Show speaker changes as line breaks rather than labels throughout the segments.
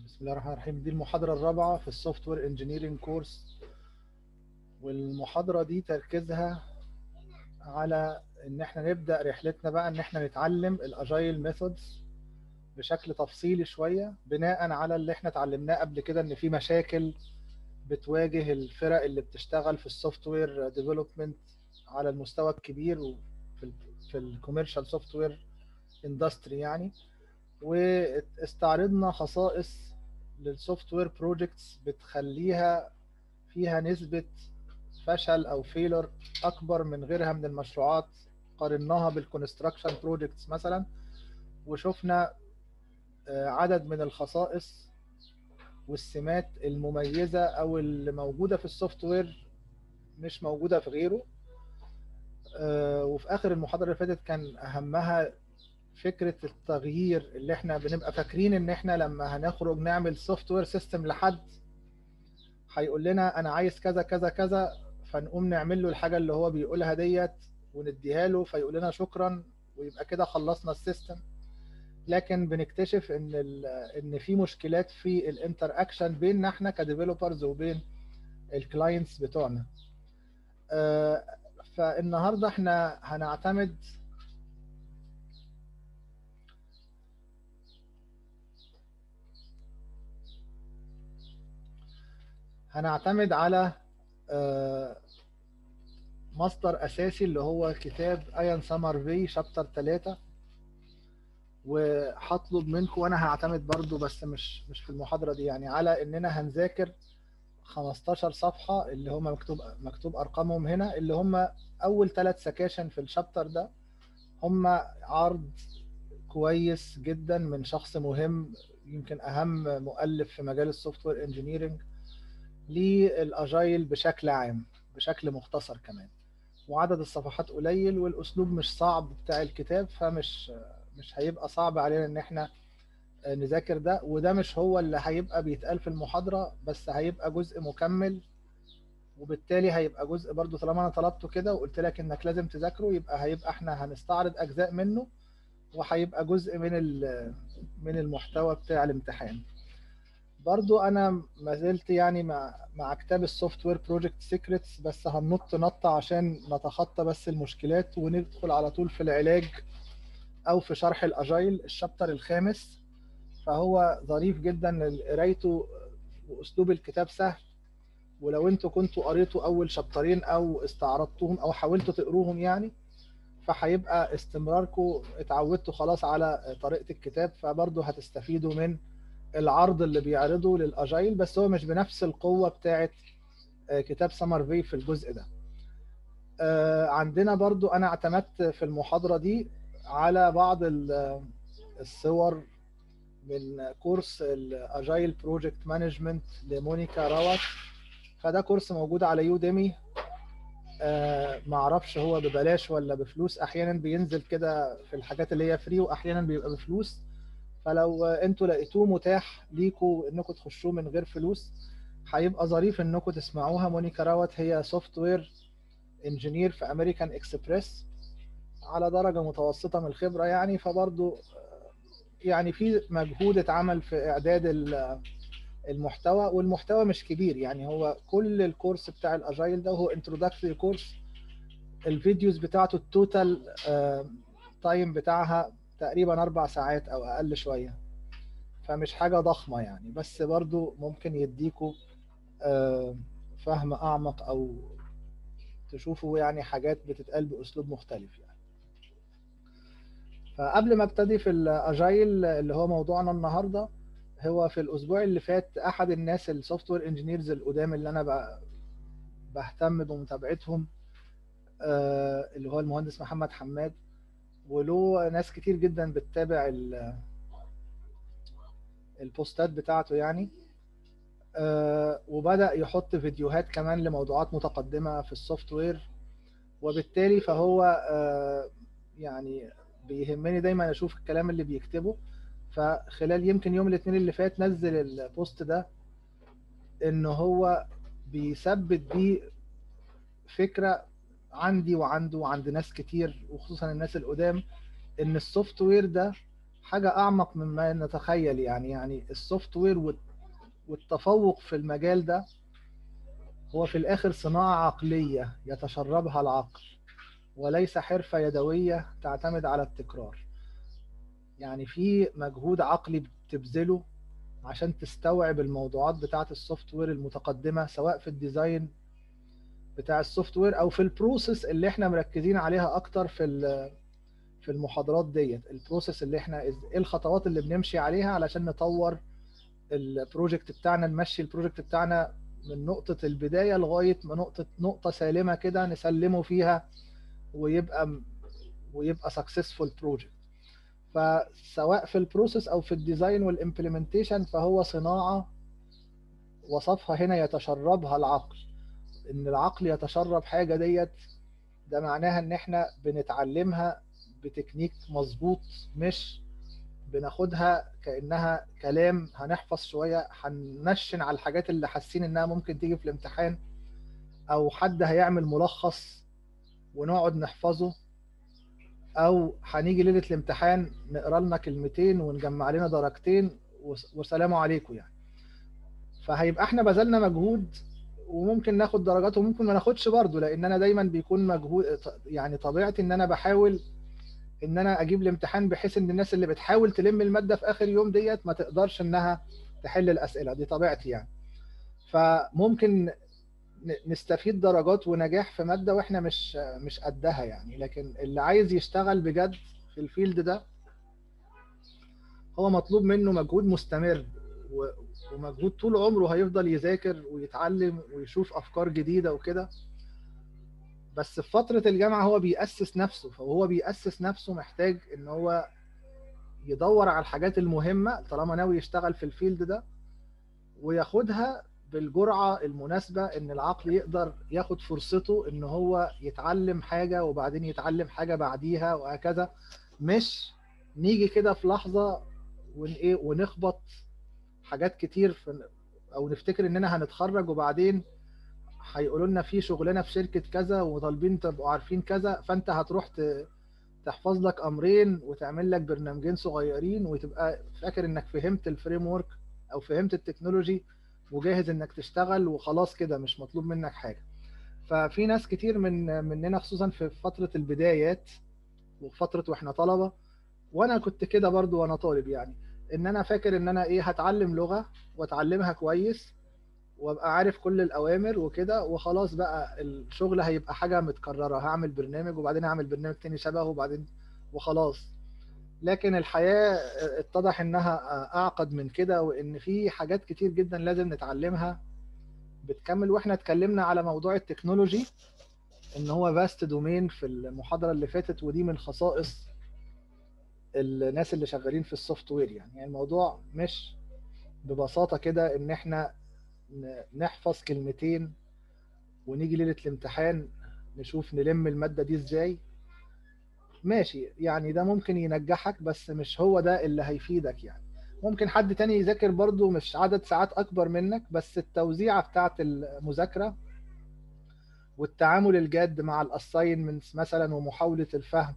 بسم الله الرحمن الرحيم دي المحاضرة الرابعة في السوفت وير انجينيرنج كورس والمحاضرة دي تركيزها على ان احنا نبدأ رحلتنا بقى ان احنا نتعلم الاجايل ميثودز بشكل تفصيلي شوية بناء على اللي احنا اتعلمناه قبل كده ان في مشاكل بتواجه الفرق اللي بتشتغل في السوفت وير ديفلوبمنت على المستوى الكبير وفي ال في الكوميرشال سوفت وير اندستري يعني واستعرضنا خصائص للسوفت وير بروجكتس بتخليها فيها نسبة فشل أو فيلر أكبر من غيرها من المشروعات قارناها بالكونستراكشن بروجكتس مثلا وشفنا عدد من الخصائص والسمات المميزة أو اللي موجودة في السوفت وير مش موجودة في غيره وفي آخر المحاضرة اللي فاتت كان أهمها فكره التغيير اللي احنا بنبقى فاكرين ان احنا لما هنخرج نعمل سوفت وير سيستم لحد هيقول لنا انا عايز كذا كذا كذا فنقوم نعمل له الحاجه اللي هو بيقولها ديت ونديها له فيقول لنا شكرا ويبقى كده خلصنا السيستم لكن بنكتشف ان ان في مشكلات في الانتر اكشن بيننا احنا كديفلوبرز وبين الكلاينتس بتوعنا فالنهارده احنا هنعتمد هنعتمد على مصدر اساسي اللي هو كتاب ايان سمر في شابتر 3 وهطلب منكم وانا هعتمد برضو بس مش مش في المحاضره دي يعني على اننا هنذاكر 15 صفحه اللي هم مكتوب مكتوب ارقامهم هنا اللي هم اول ثلاث سكاشن في الشابتر ده هم عرض كويس جدا من شخص مهم يمكن اهم مؤلف في مجال السوفت وير انجينيرنج للاجايل بشكل عام بشكل مختصر كمان وعدد الصفحات قليل والاسلوب مش صعب بتاع الكتاب فمش مش هيبقى صعب علينا ان احنا نذاكر ده وده مش هو اللي هيبقى بيتقال في المحاضرة بس هيبقى جزء مكمل وبالتالي هيبقى جزء برضو طالما انا طلبته كده وقلت لك انك لازم تذاكره يبقى هيبقى احنا هنستعرض اجزاء منه وهيبقى جزء من من المحتوى بتاع الامتحان برضو انا ما زلت يعني مع مع كتاب السوفت وير بروجكت سيكريتس بس هننط نطه عشان نتخطى بس المشكلات وندخل على طول في العلاج او في شرح الاجايل الشابتر الخامس فهو ظريف جدا قرايته واسلوب الكتاب سهل ولو انتوا كنتوا قريتوا اول شابترين او استعرضتوهم او حاولتوا تقروهم يعني فهيبقى استمراركم اتعودتوا خلاص على طريقه الكتاب فبرضه هتستفيدوا من العرض اللي بيعرضه للاجايل بس هو مش بنفس القوه بتاعه كتاب سمر في في الجزء ده عندنا برضو انا اعتمدت في المحاضره دي على بعض الصور من كورس الاجايل بروجكت مانجمنت لمونيكا روت فده كورس موجود على يوديمي معرفش هو ببلاش ولا بفلوس احيانا بينزل كده في الحاجات اللي هي فري واحيانا بيبقى بفلوس فلو انتوا لقيتوه متاح ليكوا انكم تخشوه من غير فلوس هيبقى ظريف انكم تسمعوها مونيكا راوت هي سوفت وير انجينير في امريكان اكسبريس على درجه متوسطه من الخبره يعني فبرضو يعني في مجهود اتعمل في اعداد المحتوى والمحتوى مش كبير يعني هو كل الكورس بتاع الاجايل ده هو انتروداكتوري كورس الفيديوز بتاعته التوتال تايم بتاعها تقريبا اربع ساعات او اقل شويه فمش حاجه ضخمه يعني بس برضو ممكن يديكوا فهم اعمق او تشوفوا يعني حاجات بتتقال باسلوب مختلف يعني فقبل ما ابتدي في الاجايل اللي هو موضوعنا النهارده هو في الاسبوع اللي فات احد الناس السوفت وير انجينيرز القدام اللي انا بهتم بمتابعتهم اللي هو المهندس محمد حماد وله ناس كتير جدا بتتابع البوستات بتاعته يعني أه وبدأ يحط فيديوهات كمان لموضوعات متقدمة في السوفت وير وبالتالي فهو أه يعني بيهمني دايما اشوف الكلام اللي بيكتبه فخلال يمكن يوم الاثنين اللي فات نزل البوست ده ان هو بيثبت بيه فكرة عندي وعنده وعند ناس كتير وخصوصا الناس القدام ان السوفت وير ده حاجة أعمق مما نتخيل يعني يعني السوفت وير والتفوق في المجال ده هو في الآخر صناعة عقلية يتشربها العقل وليس حرفة يدوية تعتمد على التكرار يعني في مجهود عقلي بتبذله عشان تستوعب الموضوعات بتاعة السوفت وير المتقدمة سواء في الديزاين بتاع السوفت وير او في البروسيس اللي احنا مركزين عليها اكتر في في المحاضرات ديت البروسيس اللي احنا ايه الخطوات اللي بنمشي عليها علشان نطور البروجكت بتاعنا نمشي البروجكت بتاعنا من نقطة البداية لغاية ما نقطة نقطة سالمة كده نسلمه فيها ويبقى ويبقى سكسسفول بروجكت فسواء في البروسيس او في الديزاين والامبلمنتيشن فهو صناعة وصفها هنا يتشربها العقل ان العقل يتشرب حاجة ديت ده معناها ان احنا بنتعلمها بتكنيك مظبوط مش بناخدها كانها كلام هنحفظ شويه هننشن على الحاجات اللي حاسين انها ممكن تيجي في الامتحان او حد هيعمل ملخص ونقعد نحفظه او هنيجي ليله الامتحان نقرا لنا كلمتين ونجمع لنا درجتين وسلام عليكم يعني فهيبقى احنا بذلنا مجهود وممكن ناخد درجات وممكن ما ناخدش برضه لان انا دايما بيكون مجهود يعني طبيعتي ان انا بحاول ان انا اجيب الامتحان بحيث ان الناس اللي بتحاول تلم الماده في اخر يوم ديت ما تقدرش انها تحل الاسئله دي طبيعتي يعني فممكن نستفيد درجات ونجاح في ماده واحنا مش مش قدها يعني لكن اللي عايز يشتغل بجد في الفيلد ده هو مطلوب منه مجهود مستمر ومجهود طول عمره هيفضل يذاكر ويتعلم ويشوف افكار جديده وكده بس في فتره الجامعه هو بيأسس نفسه فهو بيأسس نفسه محتاج ان هو يدور على الحاجات المهمه طالما ناوي يشتغل في الفيلد ده وياخدها بالجرعه المناسبه ان العقل يقدر ياخد فرصته ان هو يتعلم حاجه وبعدين يتعلم حاجه بعديها وهكذا مش نيجي كده في لحظه ون ايه ونخبط حاجات كتير في او نفتكر اننا هنتخرج وبعدين هيقولوا لنا في شغلانه في شركه كذا وطالبين تبقوا عارفين كذا فانت هتروح تحفظ لك امرين وتعمل لك برنامجين صغيرين وتبقى فاكر انك فهمت الفريم ورك او فهمت التكنولوجي وجاهز انك تشتغل وخلاص كده مش مطلوب منك حاجه ففي ناس كتير من مننا خصوصا في فتره البدايات وفتره واحنا طلبه وانا كنت كده برضو وانا طالب يعني ان انا فاكر ان انا ايه هتعلم لغه واتعلمها كويس وابقى عارف كل الاوامر وكده وخلاص بقى الشغل هيبقى حاجه متكرره هعمل برنامج وبعدين اعمل برنامج تاني شبهه وبعدين وخلاص لكن الحياه اتضح انها اعقد من كده وان في حاجات كتير جدا لازم نتعلمها بتكمل واحنا اتكلمنا على موضوع التكنولوجي ان هو فاست دومين في المحاضره اللي فاتت ودي من خصائص الناس اللي شغالين في السوفت وير يعني. يعني الموضوع مش ببساطه كده ان احنا نحفظ كلمتين ونيجي ليله الامتحان نشوف نلم الماده دي ازاي ماشي يعني ده ممكن ينجحك بس مش هو ده اللي هيفيدك يعني ممكن حد تاني يذاكر برضو مش عدد ساعات اكبر منك بس التوزيعه بتاعه المذاكره والتعامل الجاد مع الاساينمنتس مثلا ومحاوله الفهم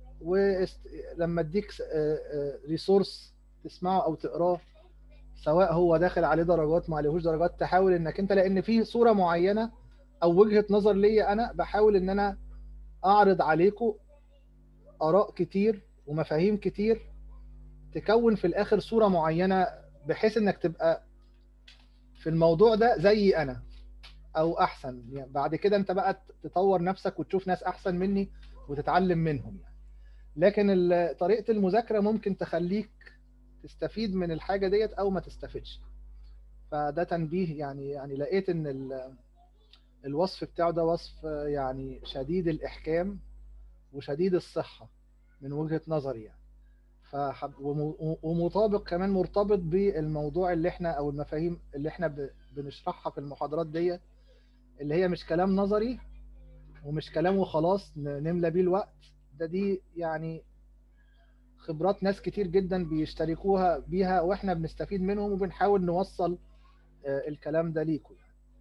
ولما اديك ريسورس تسمعه او تقراه سواء هو داخل عليه درجات ما عليهوش درجات تحاول انك انت لان في صوره معينه او وجهه نظر ليا انا بحاول ان انا اعرض عليكم اراء كتير ومفاهيم كتير تكون في الاخر صوره معينه بحيث انك تبقى في الموضوع ده زي انا او احسن يعني بعد كده انت بقى تطور نفسك وتشوف ناس احسن مني وتتعلم منهم يعني لكن طريقه المذاكره ممكن تخليك تستفيد من الحاجه ديت او ما تستفيدش فده تنبيه يعني يعني لقيت ان الوصف بتاعه ده وصف يعني شديد الاحكام وشديد الصحه من وجهه نظري يعني فحب ومطابق كمان مرتبط بالموضوع اللي احنا او المفاهيم اللي احنا بنشرحها في المحاضرات ديت اللي هي مش كلام نظري ومش كلام وخلاص نملى بيه الوقت ده دي يعني خبرات ناس كتير جدا بيشتركوها بيها واحنا بنستفيد منهم وبنحاول نوصل الكلام ده ليكم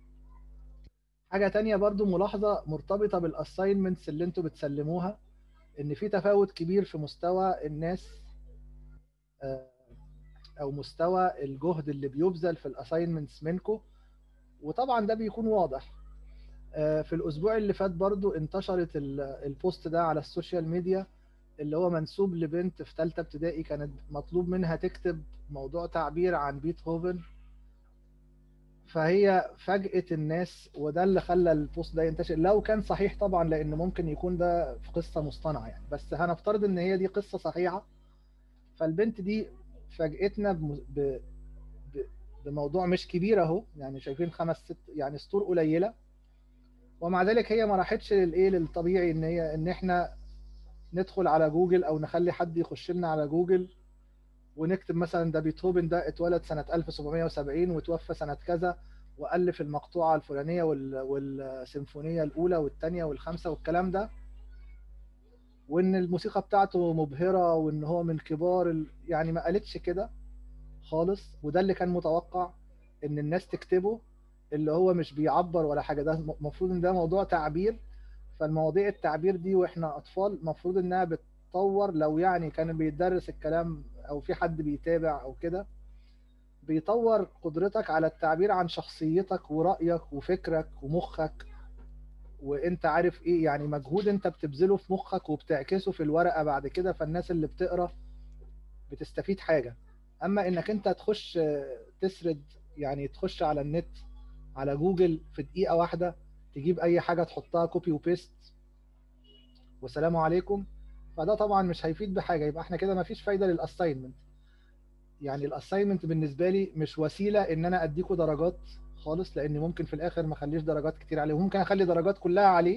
حاجة تانية برضو ملاحظة مرتبطة بالاساينمنتس اللي انتوا بتسلموها ان في تفاوت كبير في مستوى الناس او مستوى الجهد اللي بيبذل في الاساينمنتس منكم وطبعا ده بيكون واضح في الاسبوع اللي فات برضو انتشرت البوست ده على السوشيال ميديا اللي هو منسوب لبنت في ثالثه ابتدائي كانت مطلوب منها تكتب موضوع تعبير عن بيتهوفن فهي فاجأت الناس وده اللي خلى البوست ده ينتشر لو كان صحيح طبعا لان ممكن يكون ده في قصه مصطنعه يعني بس هنفترض ان هي دي قصه صحيحه فالبنت دي فاجئتنا ب... ب... بموضوع مش كبير اهو يعني شايفين خمس ست يعني سطور قليله ومع ذلك هي ما راحتش للايه للطبيعي ان هي ان احنا ندخل على جوجل او نخلي حد يخش لنا على جوجل ونكتب مثلا ده بيتهوفن ده اتولد سنه 1770 وتوفى سنه كذا والف المقطوعه الفلانيه والسيمفونيه الاولى والثانيه والخامسه والكلام ده وان الموسيقى بتاعته مبهره وان هو من كبار ال... يعني ما قالتش كده خالص وده اللي كان متوقع ان الناس تكتبه اللي هو مش بيعبر ولا حاجه ده المفروض ان ده موضوع تعبير فالمواضيع التعبير دي واحنا اطفال المفروض انها بتطور لو يعني كان بيدرس الكلام او في حد بيتابع او كده بيطور قدرتك على التعبير عن شخصيتك ورأيك وفكرك ومخك وانت عارف ايه يعني مجهود انت بتبذله في مخك وبتعكسه في الورقة بعد كده فالناس اللي بتقرا بتستفيد حاجة اما انك انت تخش تسرد يعني تخش على النت على جوجل في دقيقة واحدة تجيب اي حاجة تحطها كوبي وبيست والسلام عليكم فده طبعا مش هيفيد بحاجة يبقى احنا كده مفيش فايدة للاساينمنت يعني الاساينمنت بالنسبة لي مش وسيلة ان انا اديكوا درجات خالص لان ممكن في الاخر ما اخليش درجات كتير عليه وممكن اخلي درجات كلها عليه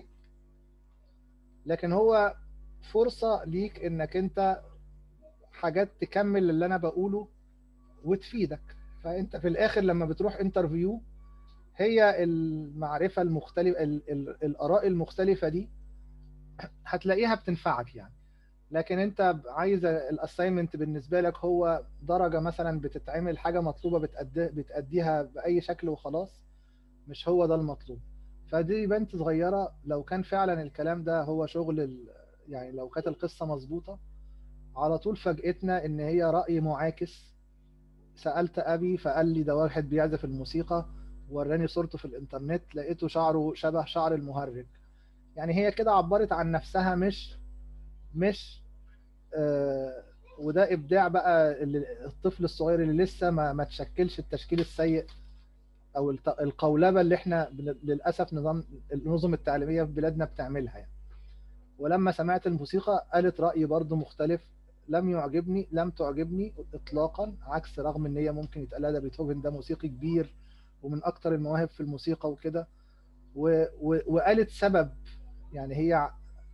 لكن هو فرصة ليك انك انت حاجات تكمل اللي انا بقوله وتفيدك فانت في الاخر لما بتروح انترفيو هي المعرفة المختلفة ال ال الاراء المختلفة دي هتلاقيها بتنفعك يعني لكن انت عايز الاساينمنت بالنسبه لك هو درجه مثلا بتتعمل حاجه مطلوبه بتأدي بتاديها باي شكل وخلاص مش هو ده المطلوب فدي بنت صغيره لو كان فعلا الكلام ده هو شغل ال... يعني لو كانت القصه مظبوطه على طول فاجئتنا ان هي راي معاكس سالت ابي فقال لي ده واحد بيعزف الموسيقى وراني صورته في الانترنت لقيته شعره شبه شعر المهرج يعني هي كده عبرت عن نفسها مش مش آه وده ابداع بقى اللي الطفل الصغير اللي لسه ما ما تشكلش التشكيل السيء او القولبه اللي احنا للاسف نظام النظم التعليميه في بلادنا بتعملها يعني ولما سمعت الموسيقى قالت راي برضو مختلف لم يعجبني لم تعجبني اطلاقا عكس رغم ان هي ممكن يتقال ده بيتهوفن ده موسيقي كبير ومن اكتر المواهب في الموسيقى وكده وقالت سبب يعني هي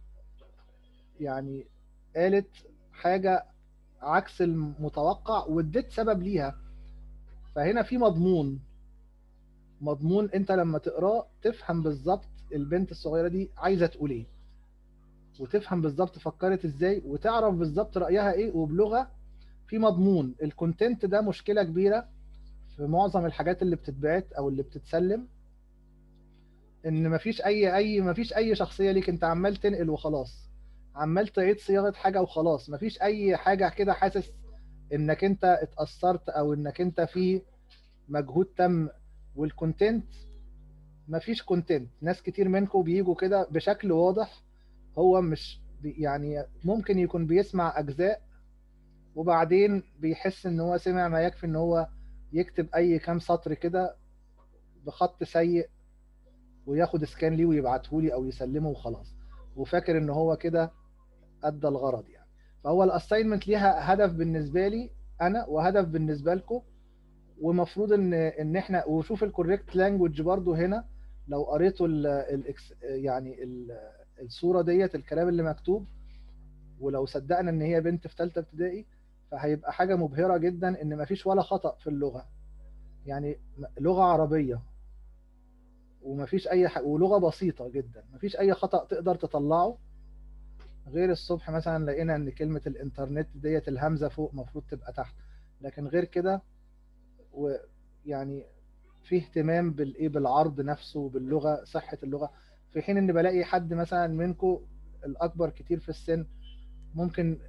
يعني قالت حاجة عكس المتوقع واديت سبب ليها فهنا في مضمون مضمون انت لما تقراه تفهم بالظبط البنت الصغيرة دي عايزة تقول ايه وتفهم بالظبط فكرت ازاي وتعرف بالظبط رأيها ايه وبلغة في مضمون الكونتنت ده مشكلة كبيرة في معظم الحاجات اللي بتتبعت او اللي بتتسلم ان مفيش اي اي مفيش اي شخصيه ليك انت عمال تنقل وخلاص عمال تعيد صياغه حاجه وخلاص مفيش اي حاجه كده حاسس انك انت اتاثرت او انك انت في مجهود تم والكونتنت مفيش كونتنت ناس كتير منكم بيجوا كده بشكل واضح هو مش يعني ممكن يكون بيسمع اجزاء وبعدين بيحس ان هو سمع ما يكفي ان هو يكتب اي كام سطر كده بخط سيء وياخد سكان ليه ويبعته لي او يسلمه وخلاص وفاكر ان هو كده ادى الغرض يعني فهو الاساينمنت ليها هدف بالنسبه لي انا وهدف بالنسبه لكم ومفروض ان ان احنا وشوف الكوريكت لانجوج برضو هنا لو قريتوا ال ال يعني ال الصوره ديت الكلام اللي مكتوب ولو صدقنا ان هي بنت في ثالثه ابتدائي فهيبقى حاجه مبهره جدا ان مفيش ولا خطا في اللغه يعني لغه عربيه ومفيش اي ح... ولغه بسيطه جدا مفيش اي خطا تقدر تطلعه غير الصبح مثلا لقينا ان كلمه الانترنت ديت الهمزه فوق المفروض تبقى تحت لكن غير كده ويعني في اهتمام بالايه بالعرض نفسه وباللغه صحه اللغه في حين ان بلاقي حد مثلا منكم الاكبر كتير في السن ممكن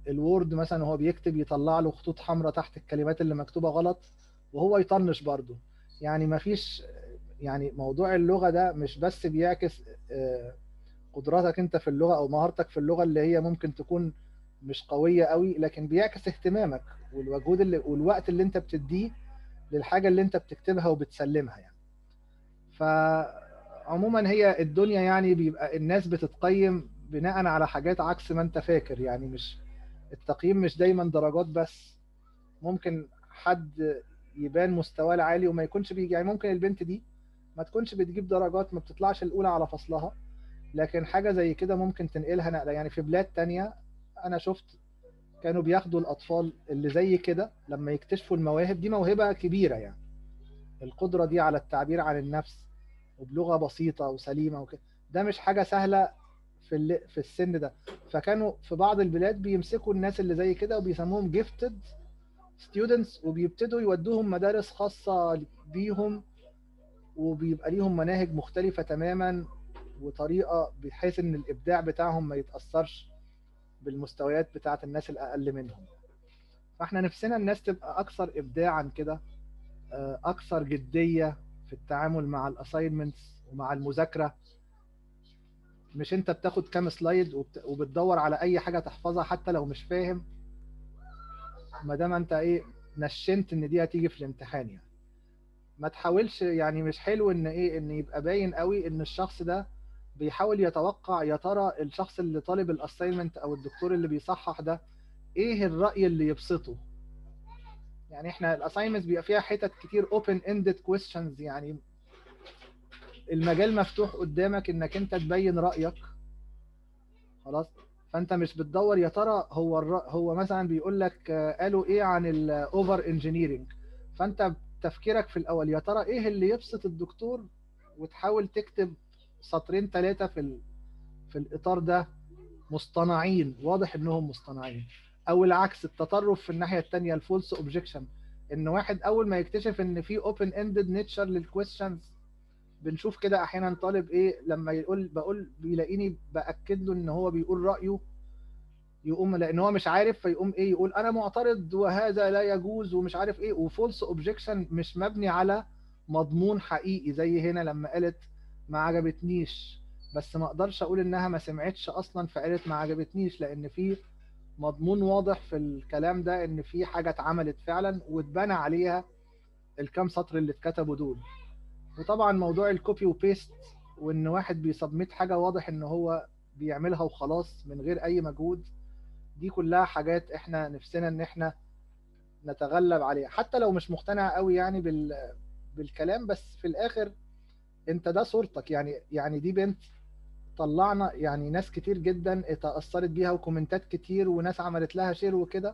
الوورد مثلا وهو بيكتب يطلع له خطوط حمراء تحت الكلمات اللي مكتوبه غلط وهو يطنش برضه يعني ما فيش يعني موضوع اللغه ده مش بس بيعكس آه، قدراتك انت في اللغه او مهارتك في اللغه اللي هي ممكن تكون مش قويه قوي لكن بيعكس اهتمامك والمجهود اللي والوقت اللي انت بتديه للحاجه اللي انت بتكتبها وبتسلمها يعني فعموما هي الدنيا يعني بيبقى الناس بتتقيم بناء على حاجات عكس ما انت فاكر يعني مش التقييم مش دايما درجات بس ممكن حد يبان مستواه العالي وما يكونش بيجي يعني ممكن البنت دي ما تكونش بتجيب درجات ما بتطلعش الاولى على فصلها لكن حاجه زي كده ممكن تنقلها نقله يعني في بلاد تانية انا شفت كانوا بياخدوا الاطفال اللي زي كده لما يكتشفوا المواهب دي موهبه كبيره يعني القدره دي على التعبير عن النفس وبلغه بسيطه وسليمه وكده ده مش حاجه سهله في ال- في السن ده فكانوا في بعض البلاد بيمسكوا الناس اللي زي كده وبيسموهم جيفتد ستودنتس وبيبتدوا يودوهم مدارس خاصه بيهم وبيبقى ليهم مناهج مختلفه تماما وطريقه بحيث ان الابداع بتاعهم ما يتاثرش بالمستويات بتاعه الناس الاقل منهم فاحنا نفسنا الناس تبقى اكثر ابداعا كده آه، اكثر جديه في التعامل مع الاساينمنتس ومع المذاكره مش انت بتاخد كام سلايد وبت- وبتدور على اي حاجه تحفظها حتى لو مش فاهم ما دام انت ايه نشنت ان دي هتيجي في الامتحان يعني ما تحاولش يعني مش حلو ان ايه ان يبقى باين قوي ان الشخص ده بيحاول يتوقع يا ترى الشخص اللي طالب الاساينمنت او الدكتور اللي بيصحح ده ايه الرأي اللي يبسطه يعني احنا الاساينمنت بيبقى فيها حتت كتير open ended questions يعني المجال مفتوح قدامك انك انت تبين رأيك خلاص فانت مش بتدور يا ترى هو الر... هو مثلا بيقول لك آه، قالوا ايه عن الاوفر انجينيرنج فانت تفكيرك في الاول يا ترى ايه اللي يبسط الدكتور وتحاول تكتب سطرين ثلاثة في ال... في الاطار ده مصطنعين واضح انهم مصطنعين او العكس التطرف في الناحية التانية الفولس اوبجكشن ان واحد اول ما يكتشف ان في اوبن اندد نيتشر للكويستشنز بنشوف كده احيانا طالب ايه لما يقول بقول بيلاقيني باكد له ان هو بيقول رايه يقوم لان هو مش عارف فيقوم ايه يقول انا معترض وهذا لا يجوز ومش عارف ايه وفولس اوبجكشن مش مبني على مضمون حقيقي زي هنا لما قالت ما عجبتنيش بس ما اقدرش اقول انها ما سمعتش اصلا فقالت ما عجبتنيش لان في مضمون واضح في الكلام ده ان في حاجه اتعملت فعلا واتبنى عليها الكام سطر اللي اتكتبوا دول وطبعا موضوع الكوبي وبيست وان واحد بيسبميت حاجه واضح ان هو بيعملها وخلاص من غير اي مجهود دي كلها حاجات احنا نفسنا ان احنا نتغلب عليها حتى لو مش مقتنع قوي يعني بال بالكلام بس في الاخر انت ده صورتك يعني يعني دي بنت طلعنا يعني ناس كتير جدا اتأثرت بيها وكومنتات كتير وناس عملت لها شير وكده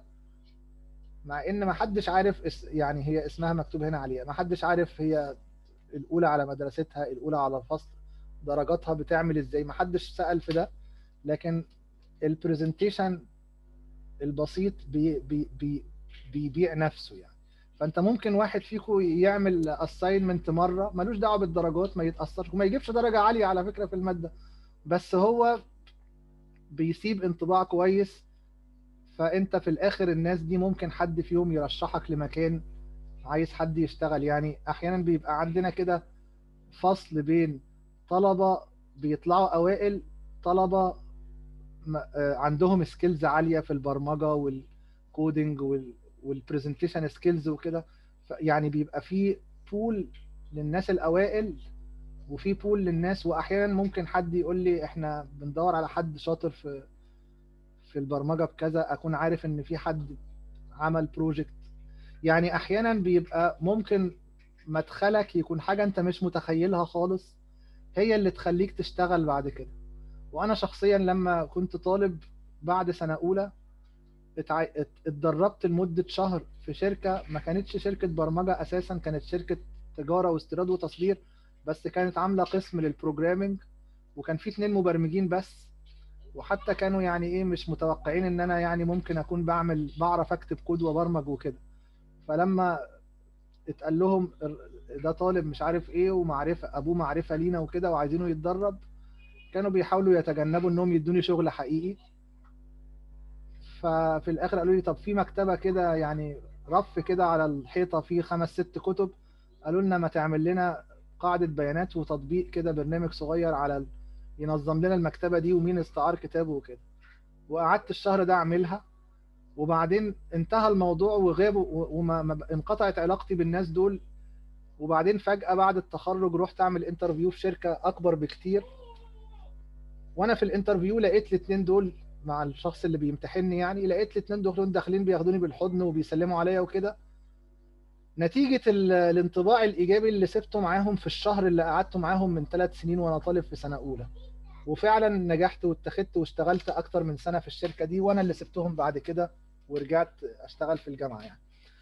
مع ان ما حدش عارف اس يعني هي اسمها مكتوب هنا عليها ما حدش عارف هي الاولى على مدرستها الاولى على الفصل درجاتها بتعمل ازاي ما حدش سأل في ده لكن البرزنتيشن البسيط بي بي بي بيبيع نفسه يعني فانت ممكن واحد فيكم يعمل اساينمنت مره ملوش دعوه بالدرجات ما يتاثرش وما يجيبش درجه عاليه على فكره في الماده بس هو بيسيب انطباع كويس فانت في الاخر الناس دي ممكن حد فيهم يرشحك لمكان عايز حد يشتغل يعني احيانا بيبقى عندنا كده فصل بين طلبه بيطلعوا اوائل طلبه م- آه، عندهم سكيلز عاليه في البرمجه والكودينج والبرزنتيشن سكيلز وكده ف- يعني بيبقى في بول للناس الاوائل وفي بول للناس واحيانا ممكن حد يقول لي احنا بندور على حد شاطر في في البرمجه بكذا اكون عارف ان في حد عمل بروجكت يعني احيانا بيبقى ممكن مدخلك يكون حاجه انت مش متخيلها خالص هي اللي تخليك تشتغل بعد كده وانا شخصيا لما كنت طالب بعد سنه اولى اتع- ات- اتدربت لمده شهر في شركه ما كانتش شركه برمجه اساسا كانت شركه تجاره واستيراد وتصدير بس كانت عامله قسم للبروجرامينج وكان في اتنين مبرمجين بس وحتى كانوا يعني ايه مش متوقعين ان انا يعني ممكن اكون بعمل بعرف اكتب كود وبرمج وكده فلما اتقال لهم ال- ده طالب مش عارف ايه ومعرفه ابوه معرفه لينا وكده وعايزينه يتدرب كانوا بيحاولوا يتجنبوا انهم يدوني شغل حقيقي ففي الاخر قالوا لي طب في مكتبه كده يعني رف كده على الحيطه فيه خمس ست كتب قالوا لنا ما تعمل لنا قاعده بيانات وتطبيق كده برنامج صغير على ال... ينظم لنا المكتبه دي ومين استعار كتابه وكده وقعدت الشهر ده اعملها وبعدين انتهى الموضوع وغابوا وما ما انقطعت علاقتي بالناس دول وبعدين فجأة بعد التخرج رحت اعمل انترفيو في شركة اكبر بكتير وانا في الانترفيو لقيت الاثنين دول مع الشخص اللي بيمتحني يعني لقيت الاثنين دول داخلين بياخدوني بالحضن وبيسلموا عليا وكده نتيجة الانطباع الإيجابي اللي سبته معاهم في الشهر اللي قعدته معاهم من ثلاث سنين وأنا طالب في سنة أولى وفعلا نجحت واتخذت واشتغلت أكتر من سنة في الشركة دي وأنا اللي سبتهم بعد كده ورجعت أشتغل في الجامعة يعني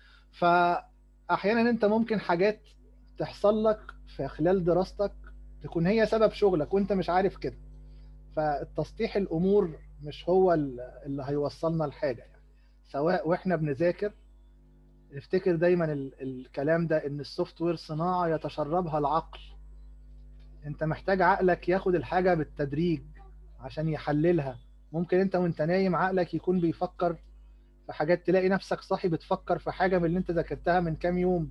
فأحيانا أنت ممكن حاجات تحصل لك في خلال دراستك تكون هي سبب شغلك وأنت مش عارف كده فالتسطيح الأمور مش هو اللي هيوصلنا لحاجة يعني سواء وإحنا بنذاكر نفتكر دايما ال الكلام ده ان السوفت وير صناعه يتشربها العقل انت محتاج عقلك ياخد الحاجه بالتدريج عشان يحللها ممكن انت وانت نايم عقلك يكون بيفكر في حاجات تلاقي نفسك صاحي بتفكر في حاجه من اللي انت ذاكرتها من كام يوم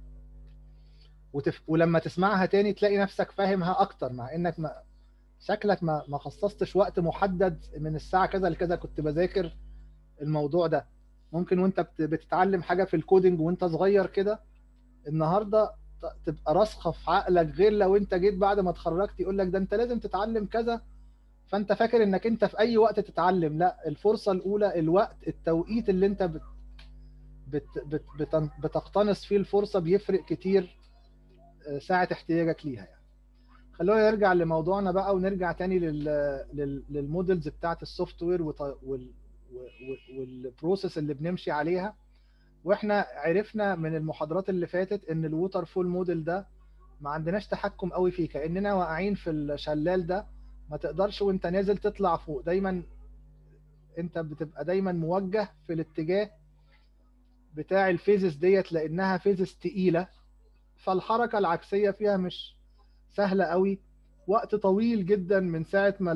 وتف... ولما تسمعها تاني تلاقي نفسك فاهمها اكتر مع انك ما شكلك ما ما خصصتش وقت محدد من الساعه كذا لكذا كنت بذاكر الموضوع ده ممكن وانت بتتعلم حاجه في الكودينج وانت صغير كده النهارده تبقى راسخه في عقلك غير لو انت جيت بعد ما اتخرجت يقول لك ده انت لازم تتعلم كذا فانت فاكر انك انت في اي وقت تتعلم لا الفرصه الاولى الوقت التوقيت اللي انت بت بت بت بت بتقتنص فيه الفرصه بيفرق كتير ساعه احتياجك ليها يعني خلونا نرجع لموضوعنا بقى ونرجع تاني لل للمودلز بتاعت السوفت وير وال والبروسيس اللي بنمشي عليها واحنا عرفنا من المحاضرات اللي فاتت ان الووتر فول موديل ده ما عندناش تحكم قوي فيه كاننا واقعين في الشلال ده ما تقدرش وانت نازل تطلع فوق دايما انت بتبقى دايما موجه في الاتجاه بتاع الفيزز ديت لانها فيزز تقيله فالحركه العكسيه فيها مش سهله قوي وقت طويل جدا من ساعه ما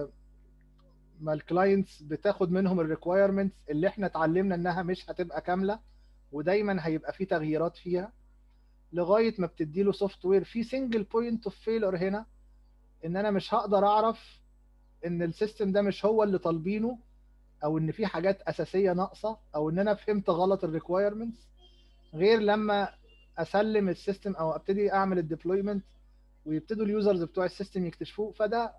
ما الكلاينتس بتاخد منهم الريكوايرمنتس اللي احنا اتعلمنا انها مش هتبقى كامله ودايما هيبقى في تغييرات فيها لغايه ما بتدي له سوفت وير في سنجل بوينت اوف فيلر هنا ان انا مش هقدر اعرف ان السيستم ده مش هو اللي طالبينه او ان في حاجات اساسيه ناقصه او ان انا فهمت غلط الريكوايرمنتس غير لما اسلم السيستم او ابتدي اعمل الديبلويمنت ويبتدوا اليوزرز بتوع السيستم يكتشفوه فده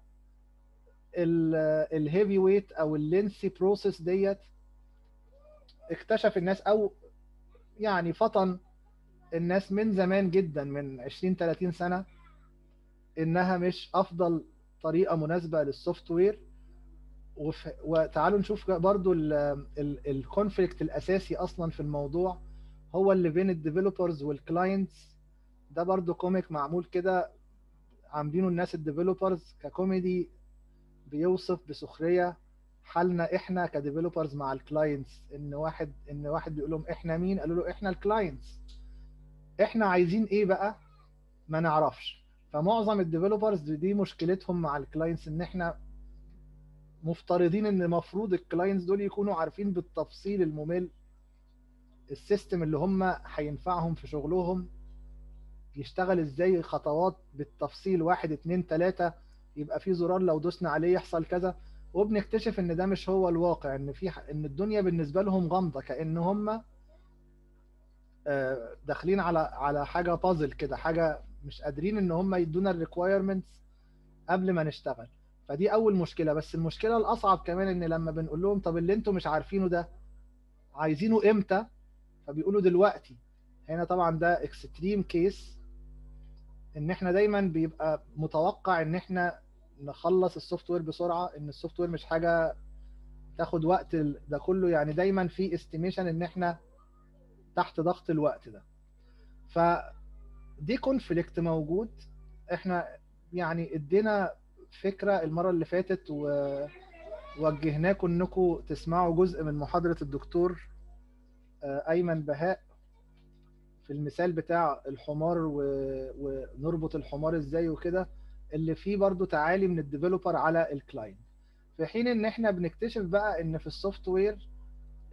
الهيفي ويت او اللينسي بروسيس ديت اكتشف الناس او يعني فطن الناس من زمان جدا من 20 30 سنه انها مش افضل طريقه مناسبه للسوفت وير وف... وتعالوا نشوف برضو الكونفليكت الاساسي اصلا في الموضوع هو اللي بين الديفلوبرز والكلاينتس ده برضو كوميك معمول كده عاملينه الناس الديفلوبرز ككوميدي بيوصف بسخريه حالنا احنا كديفلوبرز مع الكلاينتس ان واحد ان واحد بيقول لهم احنا مين قالوا له احنا الكلاينتس احنا عايزين ايه بقى ما نعرفش فمعظم الديفلوبرز دي مشكلتهم مع الكلاينتس ان احنا مفترضين ان المفروض الكلاينتس دول يكونوا عارفين بالتفصيل الممل السيستم اللي هم هينفعهم في شغلهم يشتغل ازاي خطوات بالتفصيل واحد اتنين تلاتة يبقى في زرار لو دوسنا عليه يحصل كذا وبنكتشف ان ده مش هو الواقع ان في ان الدنيا بالنسبه لهم غامضه كان هم داخلين على على حاجه بازل كده حاجه مش قادرين ان هم يدونا الريكوايرمنتس قبل ما نشتغل فدي اول مشكله بس المشكله الاصعب كمان ان لما بنقول لهم طب اللي انتوا مش عارفينه ده عايزينه امتى فبيقولوا دلوقتي هنا طبعا ده اكستريم كيس ان احنا دايما بيبقى متوقع ان احنا نخلص السوفت وير بسرعه ان السوفت وير مش حاجه تاخد وقت ده كله يعني دايما في استيميشن ان احنا تحت ضغط الوقت ده ف دي كونفليكت موجود احنا يعني ادينا فكره المره اللي فاتت ووجهناكم انكم تسمعوا جزء من محاضره الدكتور ايمن بهاء في المثال بتاع الحمار و... ونربط الحمار ازاي وكده اللي فيه برضو تعالي من الديفلوبر على الكلاينت في حين ان احنا بنكتشف بقى ان في السوفت وير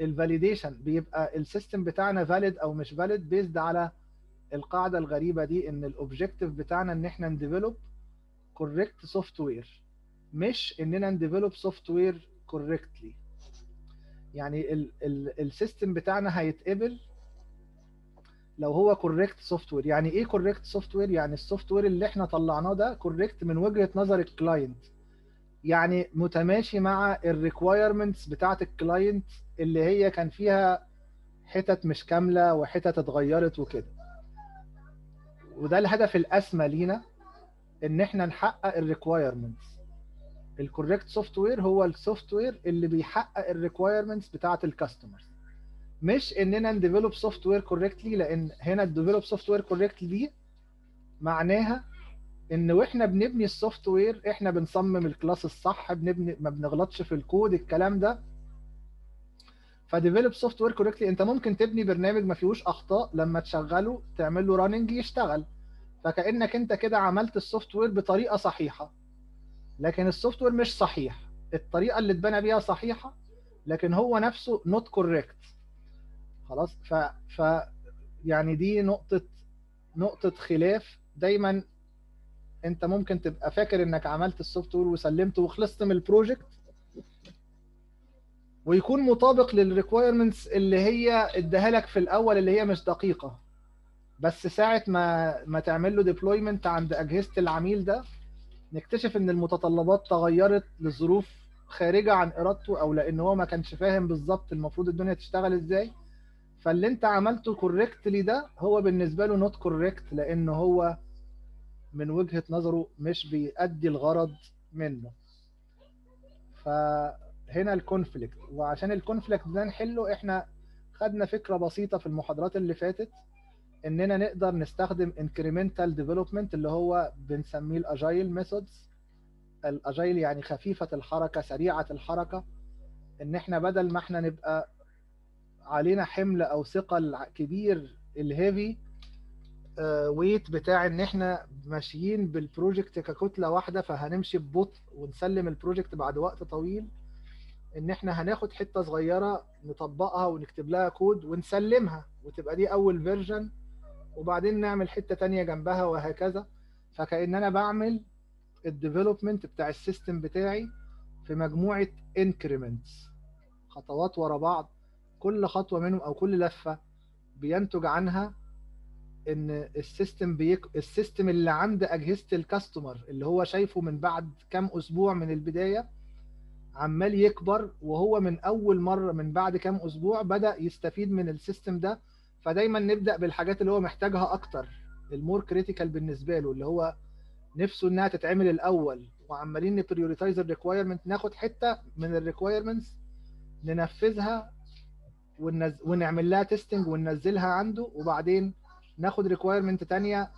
الفاليديشن بيبقى السيستم بتاعنا فاليد او مش فاليد بيزد على القاعده الغريبه دي ان الاوبجيكتيف بتاعنا ان احنا نديفلوب كوريكت سوفت وير مش اننا نديفلوب سوفت وير كوريكتلي يعني السيستم بتاعنا هيتقبل لو هو كوريكت سوفت وير يعني ايه كوريكت سوفت وير يعني السوفت وير اللي احنا طلعناه ده كوريكت من وجهه نظر الكلاينت يعني متماشي مع الريكوايرمنتس بتاعت الكلاينت اللي هي كان فيها حتت مش كامله وحتت اتغيرت وكده وده الهدف الاسمى لينا ان احنا نحقق الريكوايرمنتس الكوريكت سوفت وير هو السوفت وير اللي بيحقق الريكوايرمنتس بتاعت الكاستمرز مش اننا نديفلوب سوفت وير كوريكتلي لان هنا الديفلوب سوفت وير كوريكتلي دي معناها ان واحنا بنبني السوفت وير احنا بنصمم الكلاس الصح بنبني ما بنغلطش في الكود الكلام ده فديفلوب سوفت وير كوريكتلي انت ممكن تبني برنامج ما فيهوش اخطاء لما تشغله تعمل له راننج يشتغل فكانك انت كده عملت السوفت وير بطريقه صحيحه لكن السوفت وير مش صحيح الطريقه اللي اتبنى بيها صحيحه لكن هو نفسه نوت كوريكت خلاص ف ف يعني دي نقطه نقطه خلاف دايما انت ممكن تبقى فاكر انك عملت السوفت وير وسلمته وخلصت من البروجكت ويكون مطابق للريكويرمنتس اللي هي اداها لك في الاول اللي هي مش دقيقه بس ساعه ما ما تعمل له ديبلويمنت عند اجهزه العميل ده نكتشف ان المتطلبات تغيرت لظروف خارجه عن ارادته او لان هو ما كانش فاهم بالظبط المفروض الدنيا تشتغل ازاي فاللي انت عملته كوريكتلي ده هو بالنسبه له نوت كوريكت لان هو من وجهه نظره مش بيأدي الغرض منه فهنا الكونفليكت وعشان الكونفليكت ده نحله احنا خدنا فكره بسيطه في المحاضرات اللي فاتت اننا نقدر نستخدم incremental development اللي هو بنسميه الاجايل ميثودز الاجايل يعني خفيفه الحركه سريعه الحركه ان احنا بدل ما احنا نبقى علينا حمل او ثقل كبير الهيفي ويت بتاع ان احنا ماشيين بالبروجكت ككتله واحده فهنمشي ببطء ونسلم البروجكت بعد وقت طويل ان احنا هناخد حته صغيره نطبقها ونكتب لها كود ونسلمها وتبقى دي اول فيرجن وبعدين نعمل حته تانية جنبها وهكذا فكأن انا بعمل الديفلوبمنت بتاع السيستم بتاعي في مجموعه انكريمنتس خطوات ورا بعض كل خطوه منهم او كل لفه بينتج عنها ان السيستم بيك... السيستم اللي عند اجهزه الكاستمر اللي هو شايفه من بعد كام اسبوع من البدايه عمال يكبر وهو من اول مره من بعد كام اسبوع بدا يستفيد من السيستم ده فدايما نبدا بالحاجات اللي هو محتاجها اكتر المور كريتيكال بالنسبه له اللي هو نفسه انها تتعمل الاول وعمالين نبريوريتايز الريكوايرمنت ناخد حته من الريكوايرمنتس ننفذها وننز... ونعمل لها تيستنج وننزلها عنده وبعدين ناخد ريكوايرمنت تانية